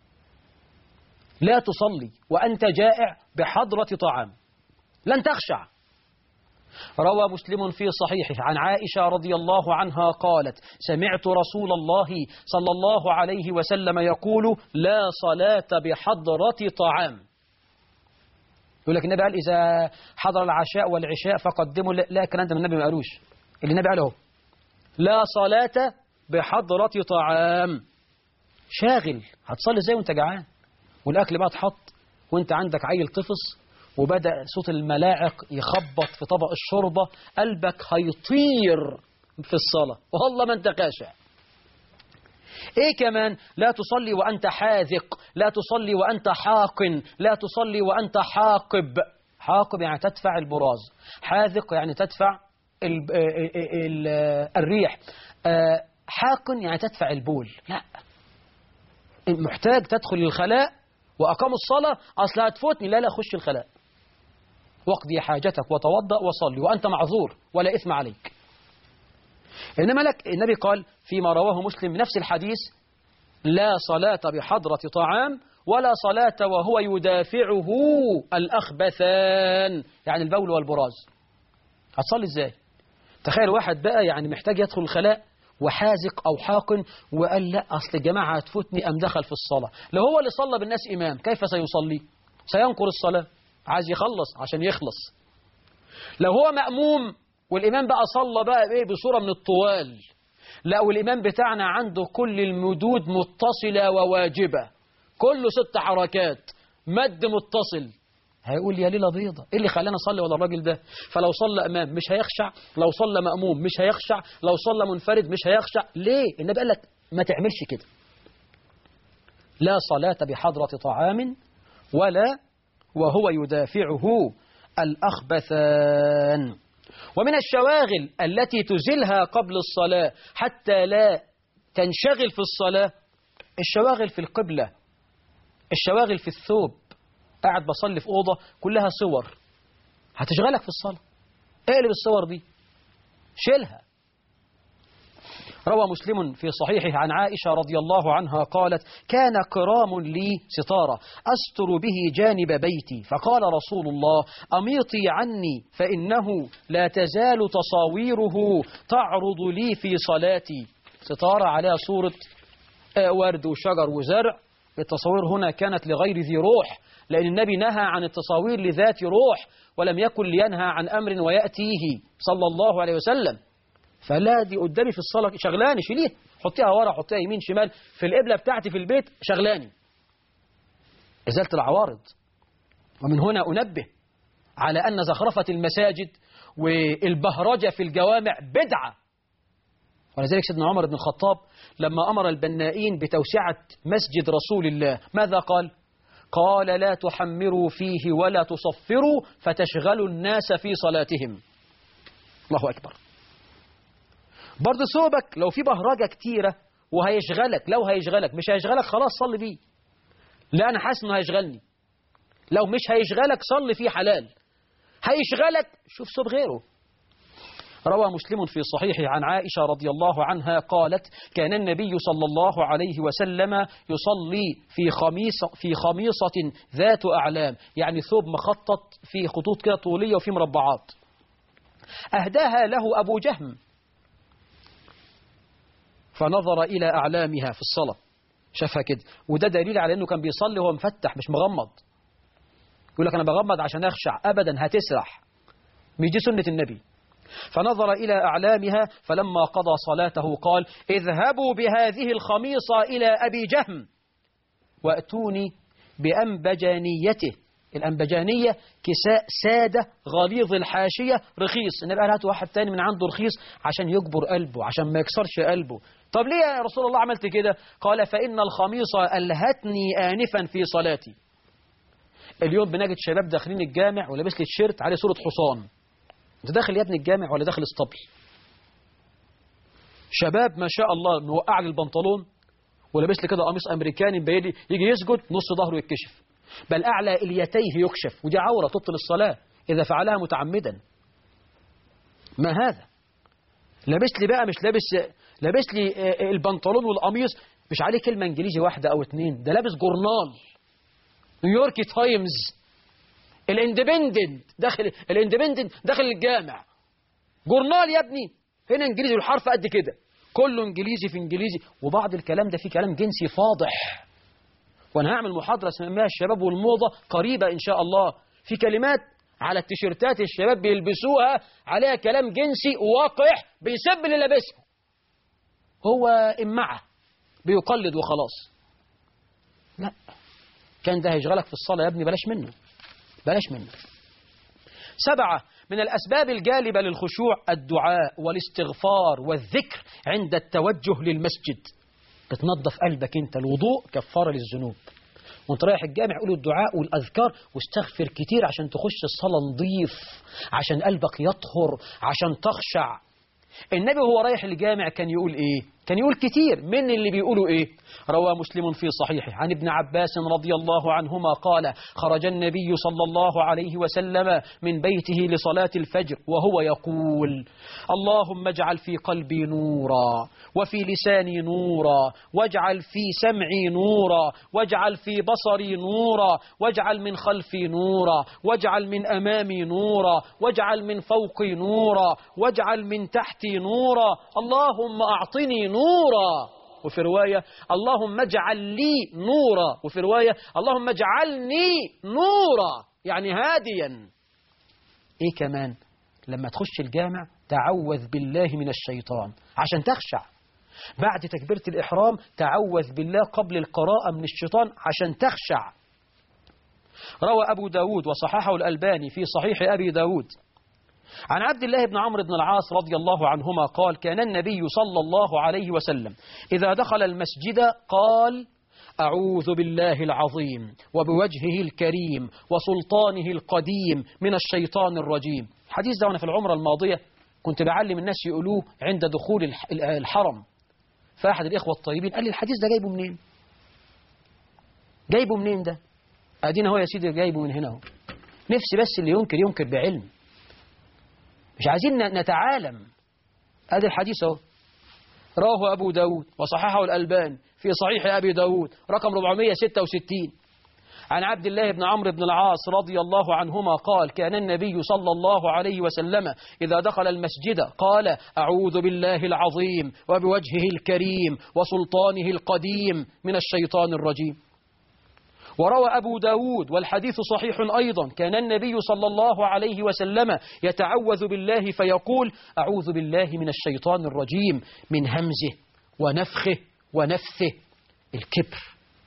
لا تصلي وأنت جائع بحضرة طعام لن تخشع روى مسلم في صحيحه عن عائشة رضي الله عنها قالت سمعت رسول الله صلى الله عليه وسلم يقول لا صلاة بحضرة طعام يقول لك النبي قال إذا حضر العشاء والعشاء فقدموا لا, لا الكلام ده من النبي ما قالوش اللي النبي قاله لا صلاة بحضرة طعام شاغل هتصلي ازاي وانت جعان والاكل بقى اتحط وانت عندك عيل طفص وبدأ صوت الملاعق يخبط في طبق الشوربة قلبك هيطير في الصلاة والله ما انت خاشع ايه كمان لا تصلي وانت حاذق لا تصلي وانت حاقن لا تصلي وانت حاقب حاقب يعني تدفع البراز حاذق يعني تدفع ال ال ال الريح آه، حاقن يعني تدفع البول لا محتاج تدخل الخلاء وأقام الصلاة أصل هتفوتني لا لا خش الخلاء واقضي حاجتك وتوضأ وصلي وأنت معذور ولا إثم عليك إنما لك النبي قال فيما رواه مسلم بنفس الحديث لا صلاة بحضرة طعام ولا صلاة وهو يدافعه الأخبثان يعني البول والبراز هتصلي إزاي تخيل واحد بقى يعني محتاج يدخل الخلاء وحازق أو حاقن وقال لا أصل الجماعة هتفوتني أم دخل في الصلاة لو هو اللي صلى بالناس إمام كيف سيصلي سينقر الصلاة عايز يخلص عشان يخلص لو هو مأموم والإمام بقى صلى بقى إيه بصورة من الطوال لا والإمام بتاعنا عنده كل المدود متصلة وواجبة كله ست حركات مد متصل هيقول يا ليلة بيضة ايه اللي خلاني اصلي ولا الراجل ده فلو صلى امام مش هيخشع لو صلى مأموم مش هيخشع لو صلى منفرد مش هيخشع ليه النبي قال لك ما تعملش كده لا صلاة بحضرة طعام ولا وهو يدافعه الأخبثان ومن الشواغل التي تزلها قبل الصلاة حتى لا تنشغل في الصلاة الشواغل في القبلة الشواغل في الثوب قاعد بصلي في أوضة كلها صور هتشغلك في الصلاة اقلب الصور دي شيلها روى مسلم في صحيحه عن عائشة رضي الله عنها قالت كان كرام لي ستارة أستر به جانب بيتي فقال رسول الله أميطي عني فإنه لا تزال تصاويره تعرض لي في صلاتي ستارة عليها صورة آه، ورد وشجر وزرع التصاوير هنا كانت لغير ذي روح لأن النبي نهى عن التصاوير لذات روح ولم يكن لينهى عن أمر ويأتيه صلى الله عليه وسلم فلا دي قدامي في الصلاة شغلاني شيليها حطيها ورا حطيها يمين شمال في القبلة بتاعتي في البيت شغلاني إزالة العوارض ومن هنا أنبه على أن زخرفة المساجد والبهرجة في الجوامع بدعة ولذلك سيدنا عمر بن الخطاب لما أمر البنائين بتوسعة مسجد رسول الله ماذا قال؟ قال لا تحمروا فيه ولا تصفروا فتشغلوا الناس في صلاتهم الله أكبر برضه ثوبك لو في بهرجة كتيرة وهيشغلك لو هيشغلك مش هيشغلك خلاص صلي بيه لا أنا حاسس إنه هيشغلني لو مش هيشغلك صلي فيه حلال هيشغلك شوف ثوب غيره روى مسلم في صحيحه عن عائشة رضي الله عنها قالت كان النبي صلى الله عليه وسلم يصلي في خميصة, في خميصة ذات أعلام يعني ثوب مخطط في خطوط كده طولية وفي مربعات أهداها له أبو جهم فنظر إلى أعلامها في الصلاة شافها كده وده دليل على أنه كان بيصلي وهو مفتح مش مغمض يقول لك أنا بغمض عشان أخشع أبدا هتسرح مش دي سنة النبي فنظر إلى أعلامها فلما قضى صلاته قال اذهبوا بهذه الخميصة إلى أبي جهم وأتوني بأنبجانيته الأنبجانية كساء سادة غليظ الحاشية رخيص النبي قال هاتوا واحد تاني من عنده رخيص عشان يجبر قلبه عشان ما يكسرش قلبه طب ليه يا رسول الله عملت كده قال فإن الخميصة ألهتني آنفا في صلاتي اليوم بنجد شباب داخلين الجامع ولابس لي تيشيرت عليه صورة حصان انت داخل يا ابني الجامع ولا داخل اسطبل شباب ما شاء الله موقع لي البنطلون ولابس لي كده قميص امريكاني بيجي يجي يسجد نص ظهره يتكشف بل اعلى اليتيه يكشف ودي عوره تبطل الصلاه اذا فعلها متعمدا ما هذا لابس لي بقى مش لابس لابس لي آه، البنطلون والقميص مش عليه كلمه انجليزي واحده او اتنين ده لابس جورنال نيويورك تايمز الاندبندنت داخل الاندبندنت داخل الجامع جورنال يا ابني هنا انجليزي والحرف قد كده كله انجليزي في انجليزي وبعض الكلام ده فيه كلام جنسي فاضح وانا هعمل محاضره اسمها الشباب والموضه قريبه ان شاء الله في كلمات على التيشيرتات الشباب بيلبسوها عليها كلام جنسي وقح بيسب اللي لابسها هو امعه بيقلد وخلاص لا كان ده هيشغلك في الصلاه يا ابني بلاش منه بلاش منه سبعة من الأسباب الجالبة للخشوع الدعاء والاستغفار والذكر عند التوجه للمسجد بتنظف قلبك انت الوضوء كفارة للذنوب وانت رايح الجامع قول الدعاء والأذكار واستغفر كتير عشان تخش الصلاة نظيف عشان قلبك يطهر عشان تخشع النبي وهو رايح الجامع كان يقول ايه كان يقول كتير من اللي بيقولوا ايه روى مسلم في صحيحه عن ابن عباس رضي الله عنهما قال خرج النبي صلى الله عليه وسلم من بيته لصلاة الفجر وهو يقول اللهم اجعل في قلبي نورا وفي لساني نورا واجعل في سمعي نورا واجعل في بصري نورا واجعل من خلفي نورا واجعل من أمامي نورا واجعل من فوقي نورا واجعل من تحتي نورا اللهم أعطني نورا وفي رواية اللهم اجعل لي نورا وفي رواية اللهم اجعلني نورا يعني هاديا ايه كمان لما تخش الجامع تعوذ بالله من الشيطان عشان تخشع بعد تكبيرة الإحرام تعوذ بالله قبل القراءة من الشيطان عشان تخشع روى أبو داود وصححه الألباني في صحيح أبي داود عن عبد الله بن عمرو بن العاص رضي الله عنهما قال كان النبي صلى الله عليه وسلم إذا دخل المسجد قال أعوذ بالله العظيم وبوجهه الكريم وسلطانه القديم من الشيطان الرجيم الحديث ده وأنا في العمرة الماضية كنت بعلم الناس يقولوه عند دخول الح- الحرم فأحد الإخوة الطيبين قال لي الحديث ده جايبه منين جايبه منين ده أدينا هو يا سيدي جايبه من هنا هو نفسي بس اللي ينكر ينكر بعلم مش عايزين ن- نتعالم ادي الحديث اهو رواه أبو داود وصححه الألباني في صحيح أبي داود رقم 466 عن عبد الله بن عمرو بن العاص رضي الله عنهما قال كان النبي صلى الله عليه وسلم إذا دخل المسجد قال أعوذ بالله العظيم وبوجهه الكريم وسلطانه القديم من الشيطان الرجيم وروى أبو داود والحديث صحيح أيضا كان النبي صلى الله عليه وسلم يتعوذ بالله فيقول أعوذ بالله من الشيطان الرجيم من همزه ونفخه ونفثه الكبر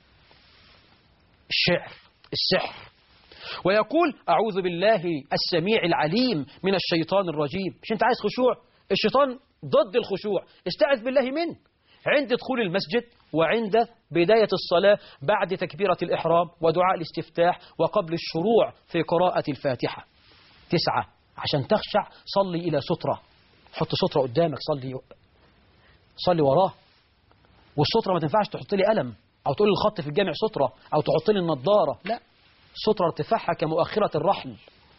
الشعر السحر ويقول أعوذ بالله السميع العليم من الشيطان الرجيم مش أنت عايز خشوع الشيطان ضد الخشوع استعذ بالله منه عند دخول المسجد وعند بداية الصلاة بعد تكبيرة الإحرام ودعاء الاستفتاح وقبل الشروع في قراءة الفاتحة تسعة عشان تخشع صلي إلى سترة حط سترة قدامك صلي صلي وراه والسترة ما تنفعش تحط لي قلم أو تقول لي الخط في الجامع سترة أو تحط لي النضارة لا سترة ارتفاعها كمؤخرة الرحل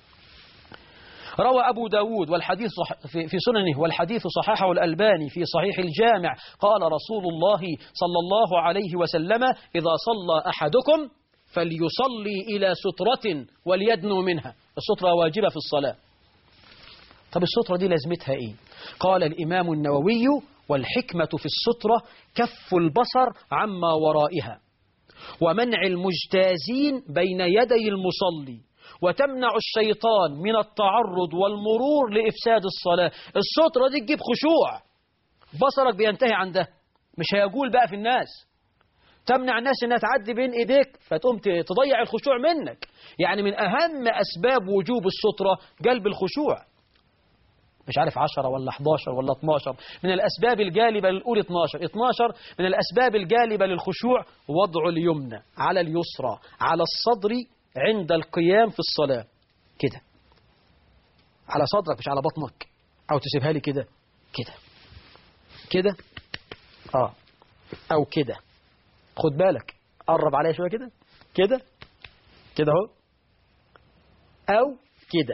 روى أبو داود والحديث صح في في سننه والحديث صححه الألباني في صحيح الجامع قال رسول الله صلى الله عليه وسلم إذا صلى أحدكم فليصلي إلى سترة وليدنو منها السترة واجبة في الصلاة طب السترة دي لازمتها إيه قال الإمام النووي والحكمة في السترة كف البصر عما ورائها ومنع المجتازين بين يدي المصلي وتمنع الشيطان من التعرض والمرور لإفساد الصلاة السترة دي تجيب خشوع بصرك بينتهي عن ده مش هيقول بقى في الناس تمنع الناس انها تعدي بين ايديك فتقوم ت- تضيع الخشوع منك يعني من اهم اسباب وجوب السترة قلب الخشوع مش عارف 10 ولا 11 ولا 12 من الأسباب الجالبة للأول 12 12 من الأسباب الجالبة للخشوع وضع اليمنى على اليسرى على الصدر عند القيام في الصلاة كده على صدرك مش على بطنك أو تسيبها لي كده كده كده آه أو كده خد بالك قرب عليا شوية كده كده كده اهو أو كده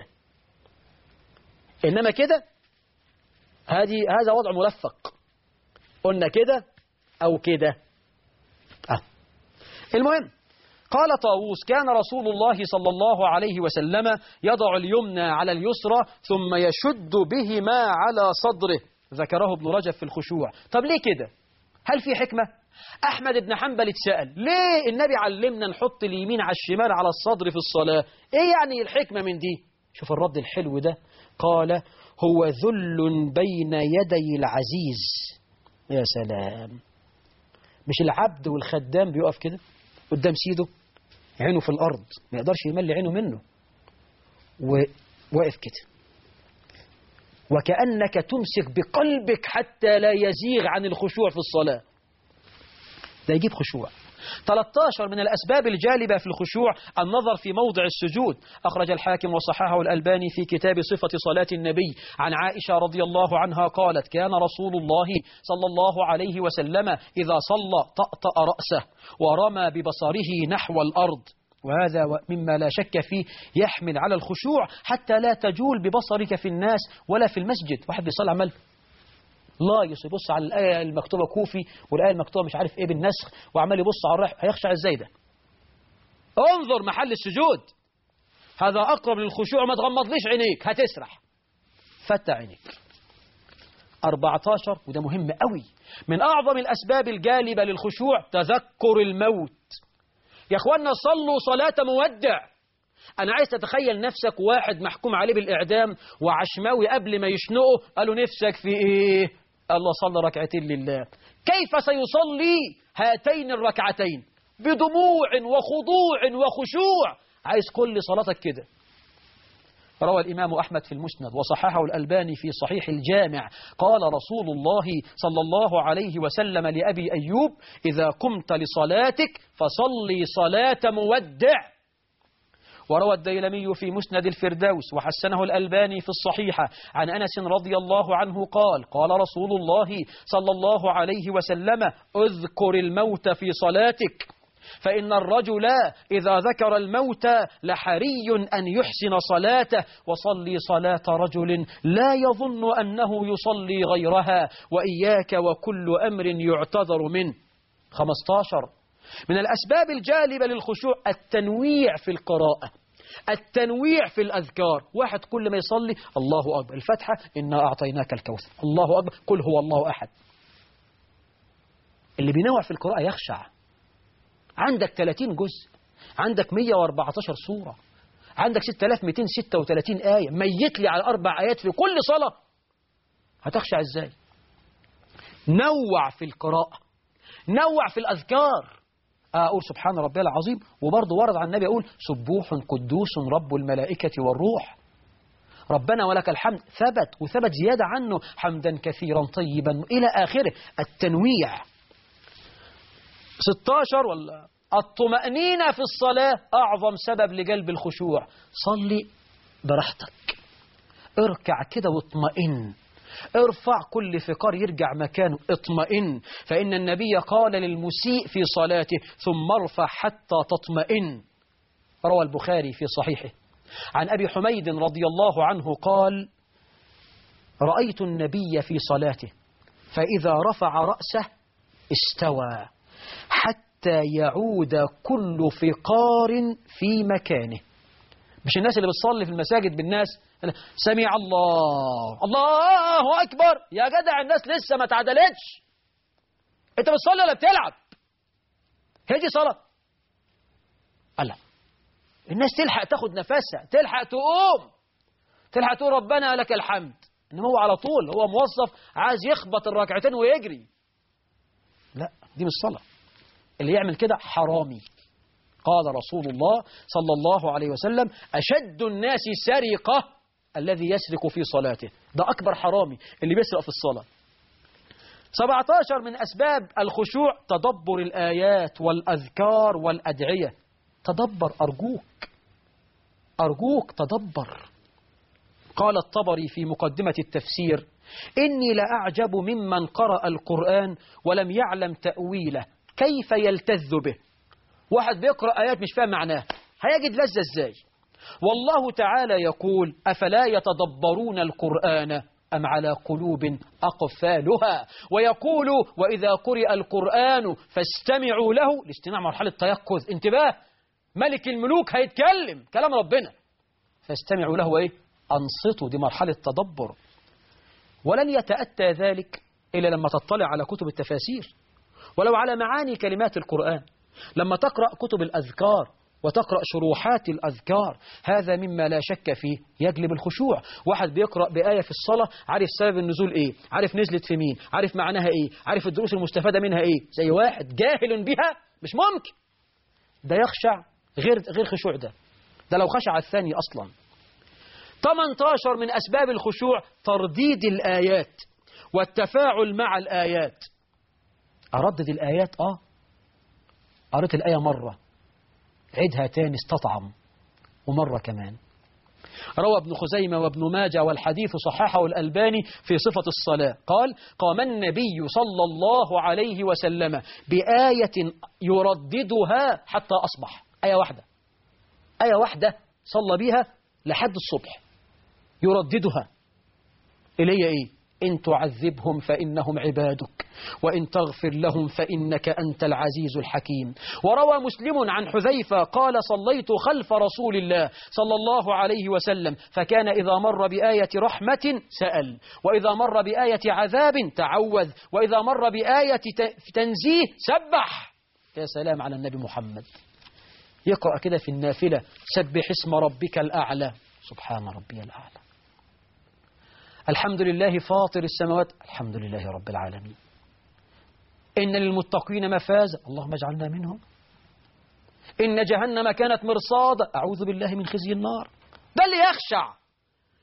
إنما كده هذه هذا وضع ملفق قلنا كده أو كده آه. المهم قال طاووس كان رسول الله صلى الله عليه وسلم يضع اليمنى على اليسرى ثم يشد بهما على صدره ذكره ابن رجب في الخشوع طب ليه كده هل في حكمة أحمد بن حنبل اتسأل ليه النبي علمنا نحط اليمين على الشمال على الصدر في الصلاة إيه يعني الحكمة من دي شوف الرد الحلو ده قال هو ذل بين يدي العزيز يا سلام مش العبد والخدام بيقف كده قدام سيده عينه في الأرض ما يقدرش يملي عينه منه وواقف كده وكأنك تمسك بقلبك حتى لا يزيغ عن الخشوع في الصلاة ده يجيب خشوع 13 من الأسباب الجالبة في الخشوع النظر في موضع السجود أخرج الحاكم وصححه الألباني في كتاب صفة صلاة النبي عن عائشة رضي الله عنها قالت كان رسول الله صلى الله عليه وسلم إذا صلى طأطأ رأسه ورمى ببصره نحو الأرض وهذا مما لا شك فيه يحمل على الخشوع حتى لا تجول ببصرك في الناس ولا في المسجد واحد بيصلي عمال لا يبص على الآية المكتوبة كوفي والآية المكتوبة مش عارف إيه بالنسخ وعمال يبص على الرح هيخشع إزاي ده انظر محل السجود هذا أقرب للخشوع ما تغمضليش عينيك هتسرح فتح عينيك 14 وده مهم قوي من أعظم الأسباب الجالبة للخشوع تذكر الموت يا أخوانا صلوا صلاة مودع أنا عايز تتخيل نفسك واحد محكوم عليه بالإعدام وعشماوي قبل ما يشنقه قالوا نفسك في إيه الله صلى ركعتين لله كيف سيصلي هاتين الركعتين بدموع وخضوع وخشوع عايز كل صلاتك كده روى الإمام أحمد في المسند وصححه الألباني في صحيح الجامع قال رسول الله صلى الله عليه وسلم لأبي أيوب إذا قمت لصلاتك فصلي صلاة مودع وروى الديلمي في مسند الفردوس وحسنه الألباني في الصحيحة عن أنس رضي الله عنه قال قال رسول الله صلى الله عليه وسلم اذكر الموت في صلاتك فإن الرجل إذا ذكر الموت لحري أن يحسن صلاته وصلي صلاة رجل لا يظن أنه يصلي غيرها وإياك وكل أمر يعتذر منه 15 من الأسباب الجالبة للخشوع التنويع في القراءة التنويع في الأذكار واحد كل ما يصلي الله أكبر الفتحة إنا أعطيناك الكوثر الله أكبر قل هو الله أحد اللي بينوع في القراءة يخشع عندك 30 جزء عندك 114 سورة عندك 6236 آية ميت لي على أربع آيات في كل صلاة هتخشع إزاي نوع في القراءة نوع في الأذكار أقول سبحان ربي العظيم وبرضه ورد عن النبي أقول سبوح قدوس رب الملائكة والروح ربنا ولك الحمد ثبت وثبت زيادة عنه حمدا كثيرا طيبا إلى آخره التنويع 16 ولا الطمأنينة في الصلاة أعظم سبب لجلب الخشوع صلي براحتك اركع كده واطمئن ارفع كل فقار يرجع مكانه اطمئن فإن النبي قال للمسيء في صلاته ثم ارفع حتى تطمئن روى البخاري في صحيحه عن أبي حميد رضي الله عنه قال رأيت النبي في صلاته فإذا رفع رأسه استوى حتى يعود كل فقار في مكانه مش الناس اللي بتصلي في المساجد بالناس سمع الله الله أكبر يا جدع الناس لسه ما تعدلتش انت بتصلي ولا بتلعب هي دي صلاة ألا الناس تلحق تاخد نفسها تلحق تقوم تلحق تقول ربنا لك الحمد إن هو على طول هو موظف عايز يخبط الركعتين ويجري لا دي مش صلاة اللي يعمل كده حرامي قال رسول الله صلى الله عليه وسلم أشد الناس سرقة الذي يسرق في صلاته ده أكبر حرامي اللي بيسرق في الصلاة 17 من أسباب الخشوع تدبر الآيات والأذكار والأدعية تدبر أرجوك أرجوك تدبر قال الطبري في مقدمة التفسير إني لأعجب ممن قرأ القرآن ولم يعلم تأويله كيف يلتذ به واحد بيقرأ آيات مش فاهم معناها هيجد لذة ازاي والله تعالى يقول أفلا يتدبرون القرآن أم على قلوب أقفالها ويقول وإذا قرئ القرآن فاستمعوا له الاستماع مرحلة تيقظ انتباه ملك الملوك هيتكلم كلام ربنا فاستمعوا له ايه أنصتوا دي مرحلة تدبر ولن يتأتى ذلك إلا لما تطلع على كتب التفاسير ولو على معاني كلمات القرآن لما تقرأ كتب الأذكار وتقرأ شروحات الأذكار هذا مما لا شك فيه يجلب الخشوع واحد بيقرأ بآية في الصلاة عارف سبب النزول إيه عارف نزلت في مين عارف معناها إيه عارف الدروس المستفادة منها إيه زي واحد جاهل بها مش ممكن ده يخشع غير غير خشوع ده ده لو خشع الثاني أصلا 18 من أسباب الخشوع ترديد الآيات والتفاعل مع الآيات أردد الآيات آه قريت الآية مرة عيدها تاني استطعم ومرة كمان روى ابن خزيمة وابن ماجة والحديث صححه الألباني في صفة الصلاة قال قام النبي صلى الله عليه وسلم بآية يرددها حتى أصبح آية واحدة آية واحدة صلى بها لحد الصبح يرددها اللي هي إيه إن تعذبهم فإنهم عبادك وإن تغفر لهم فإنك أنت العزيز الحكيم وروى مسلم عن حذيفة قال صليت خلف رسول الله صلى الله عليه وسلم فكان إذا مر بآية رحمة سأل وإذا مر بآية عذاب تعوذ وإذا مر بآية تنزيه سبح يا سلام على النبي محمد يقرأ كده في النافلة سبح اسم ربك الأعلى سبحان ربي الأعلى الحمد لله فاطر السماوات الحمد لله رب العالمين إن للمتقين مفازا اللهم اجعلنا منهم إن جهنم كانت مرصادا أعوذ بالله من خزي النار ده اللي يخشع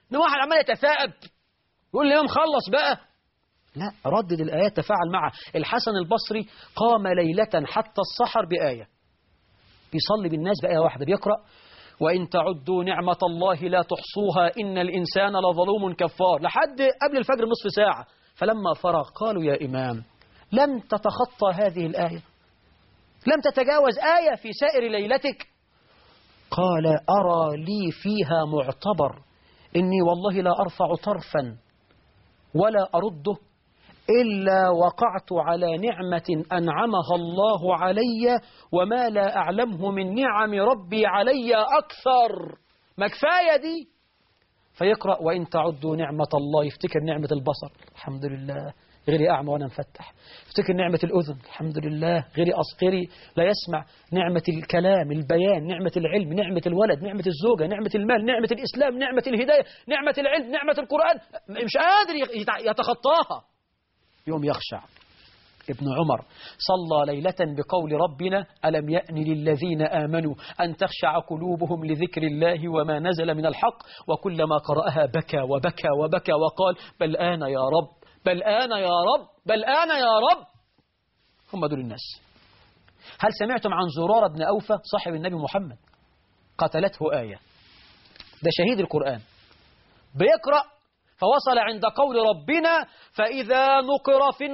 إن واحد عمال يتثاءب يقول لي يوم خلص بقى لا ردد الآيات تفاعل معها الحسن البصري قام ليلة حتى السحر بآية بيصلي بالناس بآية واحدة بيقرأ وإن تعدوا نعمة الله لا تحصوها إن الإنسان لظلوم كفار لحد قبل الفجر نصف ساعة فلما فرغ قالوا يا إمام لم تتخطى هذه الآية لم تتجاوز آية في سائر ليلتك قال أرى لي فيها معتبر إني والله لا أرفع طرفا ولا أرده إلا وقعت على نعمة أنعمها الله علي وما لا أعلمه من نعم ربي علي أكثر ما كفاية دي فيقرأ وإن تعدوا نعمة الله يفتكر نعمة البصر الحمد لله غيري أعمى وأنا مفتح افتكر نعمة الأذن الحمد لله غيري أصغري لا يسمع نعمة الكلام البيان نعمة العلم نعمة الولد نعمة الزوجة نعمة المال نعمة الإسلام نعمة الهداية نعمة العلم نعمة القرآن مش قادر يتخطاها يوم يخشع ابن عمر صلى ليلة بقول ربنا ألم يأن للذين آمنوا أن تخشع قلوبهم لذكر الله وما نزل من الحق وكلما قرأها بكى وبكى وبكى وقال بل آن يا رب بل آن يا رب بل آن يا رب هم دول الناس هل سمعتم عن زرار بن أوفى صاحب النبي محمد قتلته آية ده شهيد القرآن بيقرأ فوصل عند قول ربنا فإذا نقر في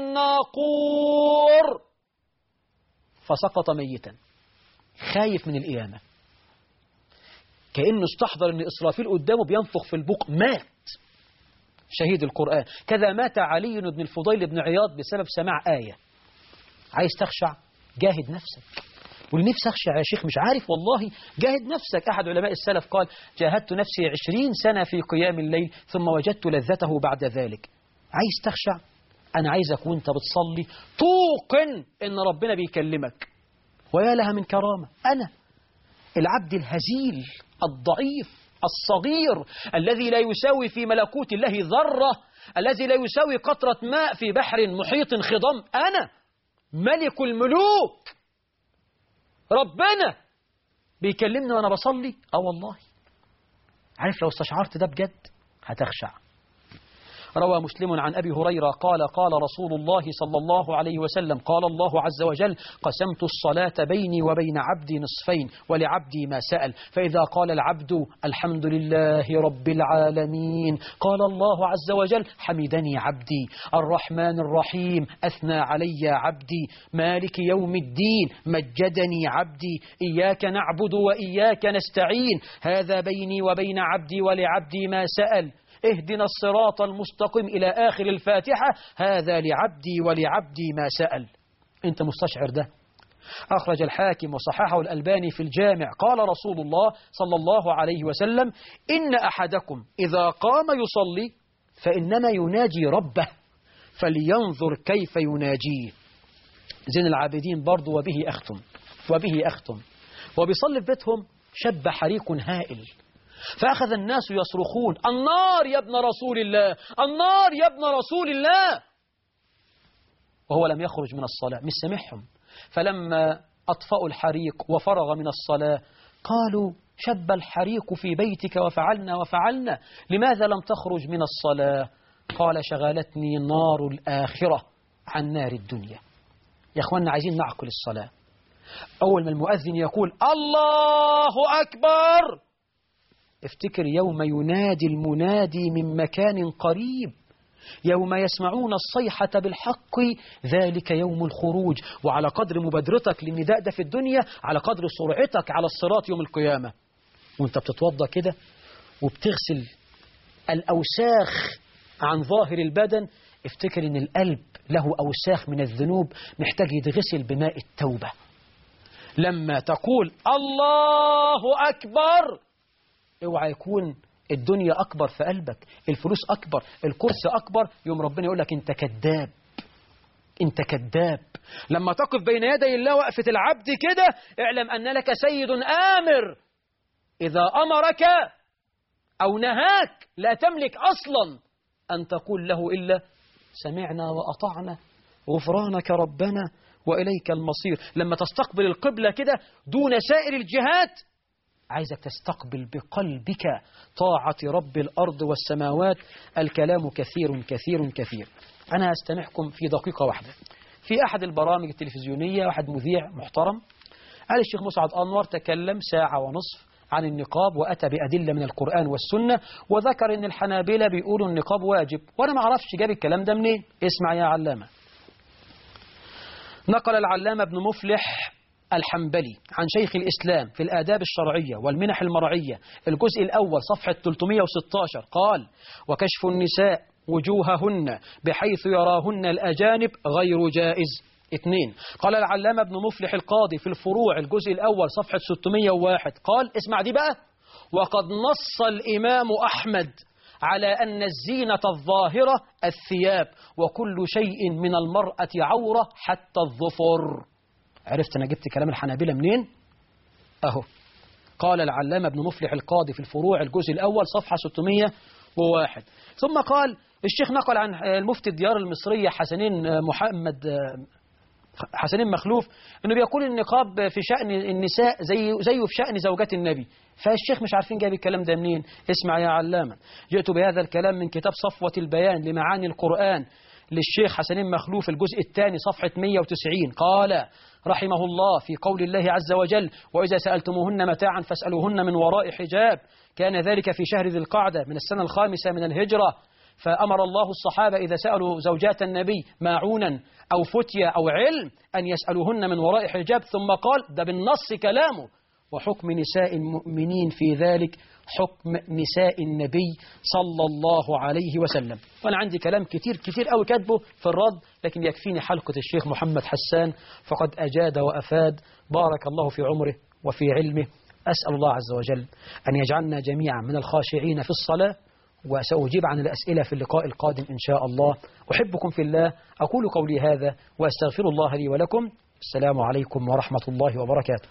الناقور فسقط ميتا خايف من القيامة كأنه استحضر أن إسرافيل قدامه بينفخ في البوق مات شهيد القرآن كذا مات علي بن الفضيل بن عياض بسبب سماع آية عايز تخشع جاهد نفسك والنفس أخشع يا شيخ مش عارف والله جاهد نفسك أحد علماء السلف قال جاهدت نفسي عشرين سنة في قيام الليل ثم وجدت لذته بعد ذلك عايز تخشع أنا عايزك وانت بتصلي توقن إن ربنا بيكلمك ويا لها من كرامة أنا العبد الهزيل الضعيف الصغير الذي لا يساوي في ملكوت الله ذرة الذي لا يساوي قطرة ماء في بحر محيط خضم أنا ملك الملوك ربنا بيكلمني وأنا بصلي آه والله عارف لو استشعرت ده بجد هتخشع روى مسلم عن أبي هريرة قال قال رسول الله صلى الله عليه وسلم قال الله عز وجل قسمت الصلاة بيني وبين عبدي نصفين ولعبدي ما سأل فإذا قال العبد الحمد لله رب العالمين قال الله عز وجل حمدني عبدي الرحمن الرحيم أثنى علي عبدي مالك يوم الدين مجدني عبدي إياك نعبد وإياك نستعين هذا بيني وبين عبدي ولعبدي ما سأل اهدنا الصراط المستقيم إلى آخر الفاتحة هذا لعبدي ولعبدي ما سأل أنت مستشعر ده أخرج الحاكم وصححه الألباني في الجامع قال رسول الله صلى الله عليه وسلم إن أحدكم إذا قام يصلي فإنما يناجي ربه فلينظر كيف يناجيه زين العابدين برضو وبه أختم وبه أختم وبيصلي في بيتهم شب حريق هائل فأخذ الناس يصرخون النار يا ابن رسول الله النار يا ابن رسول الله وهو لم يخرج من الصلاة مش سمعهم فلما أطفأوا الحريق وفرغ من الصلاة قالوا شب الحريق في بيتك وفعلنا وفعلنا لماذا لم تخرج من الصلاة قال شغلتني نار الآخرة عن نار الدنيا يا أخوانا عايزين نعقل الصلاة أول ما المؤذن يقول الله أكبر افتكر يوم ينادي المنادي من مكان قريب يوم يسمعون الصيحة بالحق ذلك يوم الخروج وعلى قدر مبادرتك للنداء ده في الدنيا على قدر سرعتك على الصراط يوم القيامة وانت بتتوضى كده وبتغسل الأوساخ عن ظاهر البدن افتكر ان القلب له أوساخ من الذنوب محتاج يتغسل بماء التوبة لما تقول الله أكبر اوعى يكون الدنيا أكبر في قلبك الفلوس أكبر الكرسي أكبر يوم ربنا يقول لك أنت كذاب أنت كذاب لما تقف بين يدي الله وقفة العبد كده اعلم أن لك سيد آمر إذا أمرك أو نهاك لا تملك أصلا أن تقول له إلا سمعنا وأطعنا غفرانك ربنا وإليك المصير لما تستقبل القبلة كده دون سائر الجهات عايزك تستقبل بقلبك طاعة رب الأرض والسماوات الكلام كثير كثير كثير أنا أستمعكم في دقيقة واحدة في أحد البرامج التلفزيونية واحد مذيع محترم قال الشيخ مسعد أنور تكلم ساعة ونصف عن النقاب وأتى بأدلة من القرآن والسنة وذكر أن الحنابلة بيقولوا النقاب واجب وأنا ما أعرفش جاب الكلام ده منين اسمع يا علامة نقل العلامة ابن مفلح الحنبلي عن شيخ الإسلام في الآداب الشرعية والمنح المرعية الجزء الأول صفحة 316 قال وكشف النساء وجوههن بحيث يراهن الأجانب غير جائز اثنين قال العلامة ابن مفلح القاضي في الفروع الجزء الأول صفحة 601 قال اسمع دي بقى وقد نص الإمام أحمد على أن الزينة الظاهرة الثياب وكل شيء من المرأة عورة حتى الظفر عرفت أنا جبت كلام الحنابلة منين أهو قال العلامة ابن مفلح القاضي في الفروع الجزء الأول صفحة 601 ثم قال الشيخ نقل عن المفتي الديار المصرية حسنين محمد حسنين مخلوف انه بيقول النقاب في شأن النساء زي زيه في شأن زوجات النبي فالشيخ مش عارفين جايب الكلام ده منين اسمع يا علامة جئت بهذا الكلام من كتاب صفوة البيان لمعاني القرآن للشيخ حسنين مخلوف الجزء الثاني صفحة 190 قال رحمه الله في قول الله عز وجل وإذا سألتموهن متاعا فاسألوهن من وراء حجاب كان ذلك في شهر ذي القعدة من السنة الخامسة من الهجرة فأمر الله الصحابة إذا سألوا زوجات النبي ماعونا أو فتية أو علم أن يسألوهن من وراء حجاب ثم قال ده بالنص كلامه وحكم نساء المؤمنين في ذلك حكم نساء النبي صلى الله عليه وسلم وأنا عندي كلام كتير كتير قوي كاتبه في الرد لكن يكفيني حلقة الشيخ محمد حسان فقد أجاد وأفاد بارك الله في عمره وفي علمه أسأل الله عز وجل أن يجعلنا جميعا من الخاشعين في الصلاة وسأجيب عن الأسئلة في اللقاء القادم إن شاء الله أحبكم في الله أقول قولي هذا وأستغفر الله لي ولكم السلام عليكم ورحمة الله وبركاته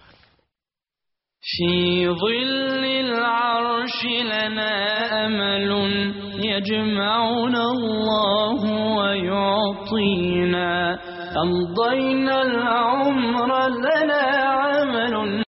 في ظل العرش لنا أمل يجمعنا الله ويعطينا أمضينا العمر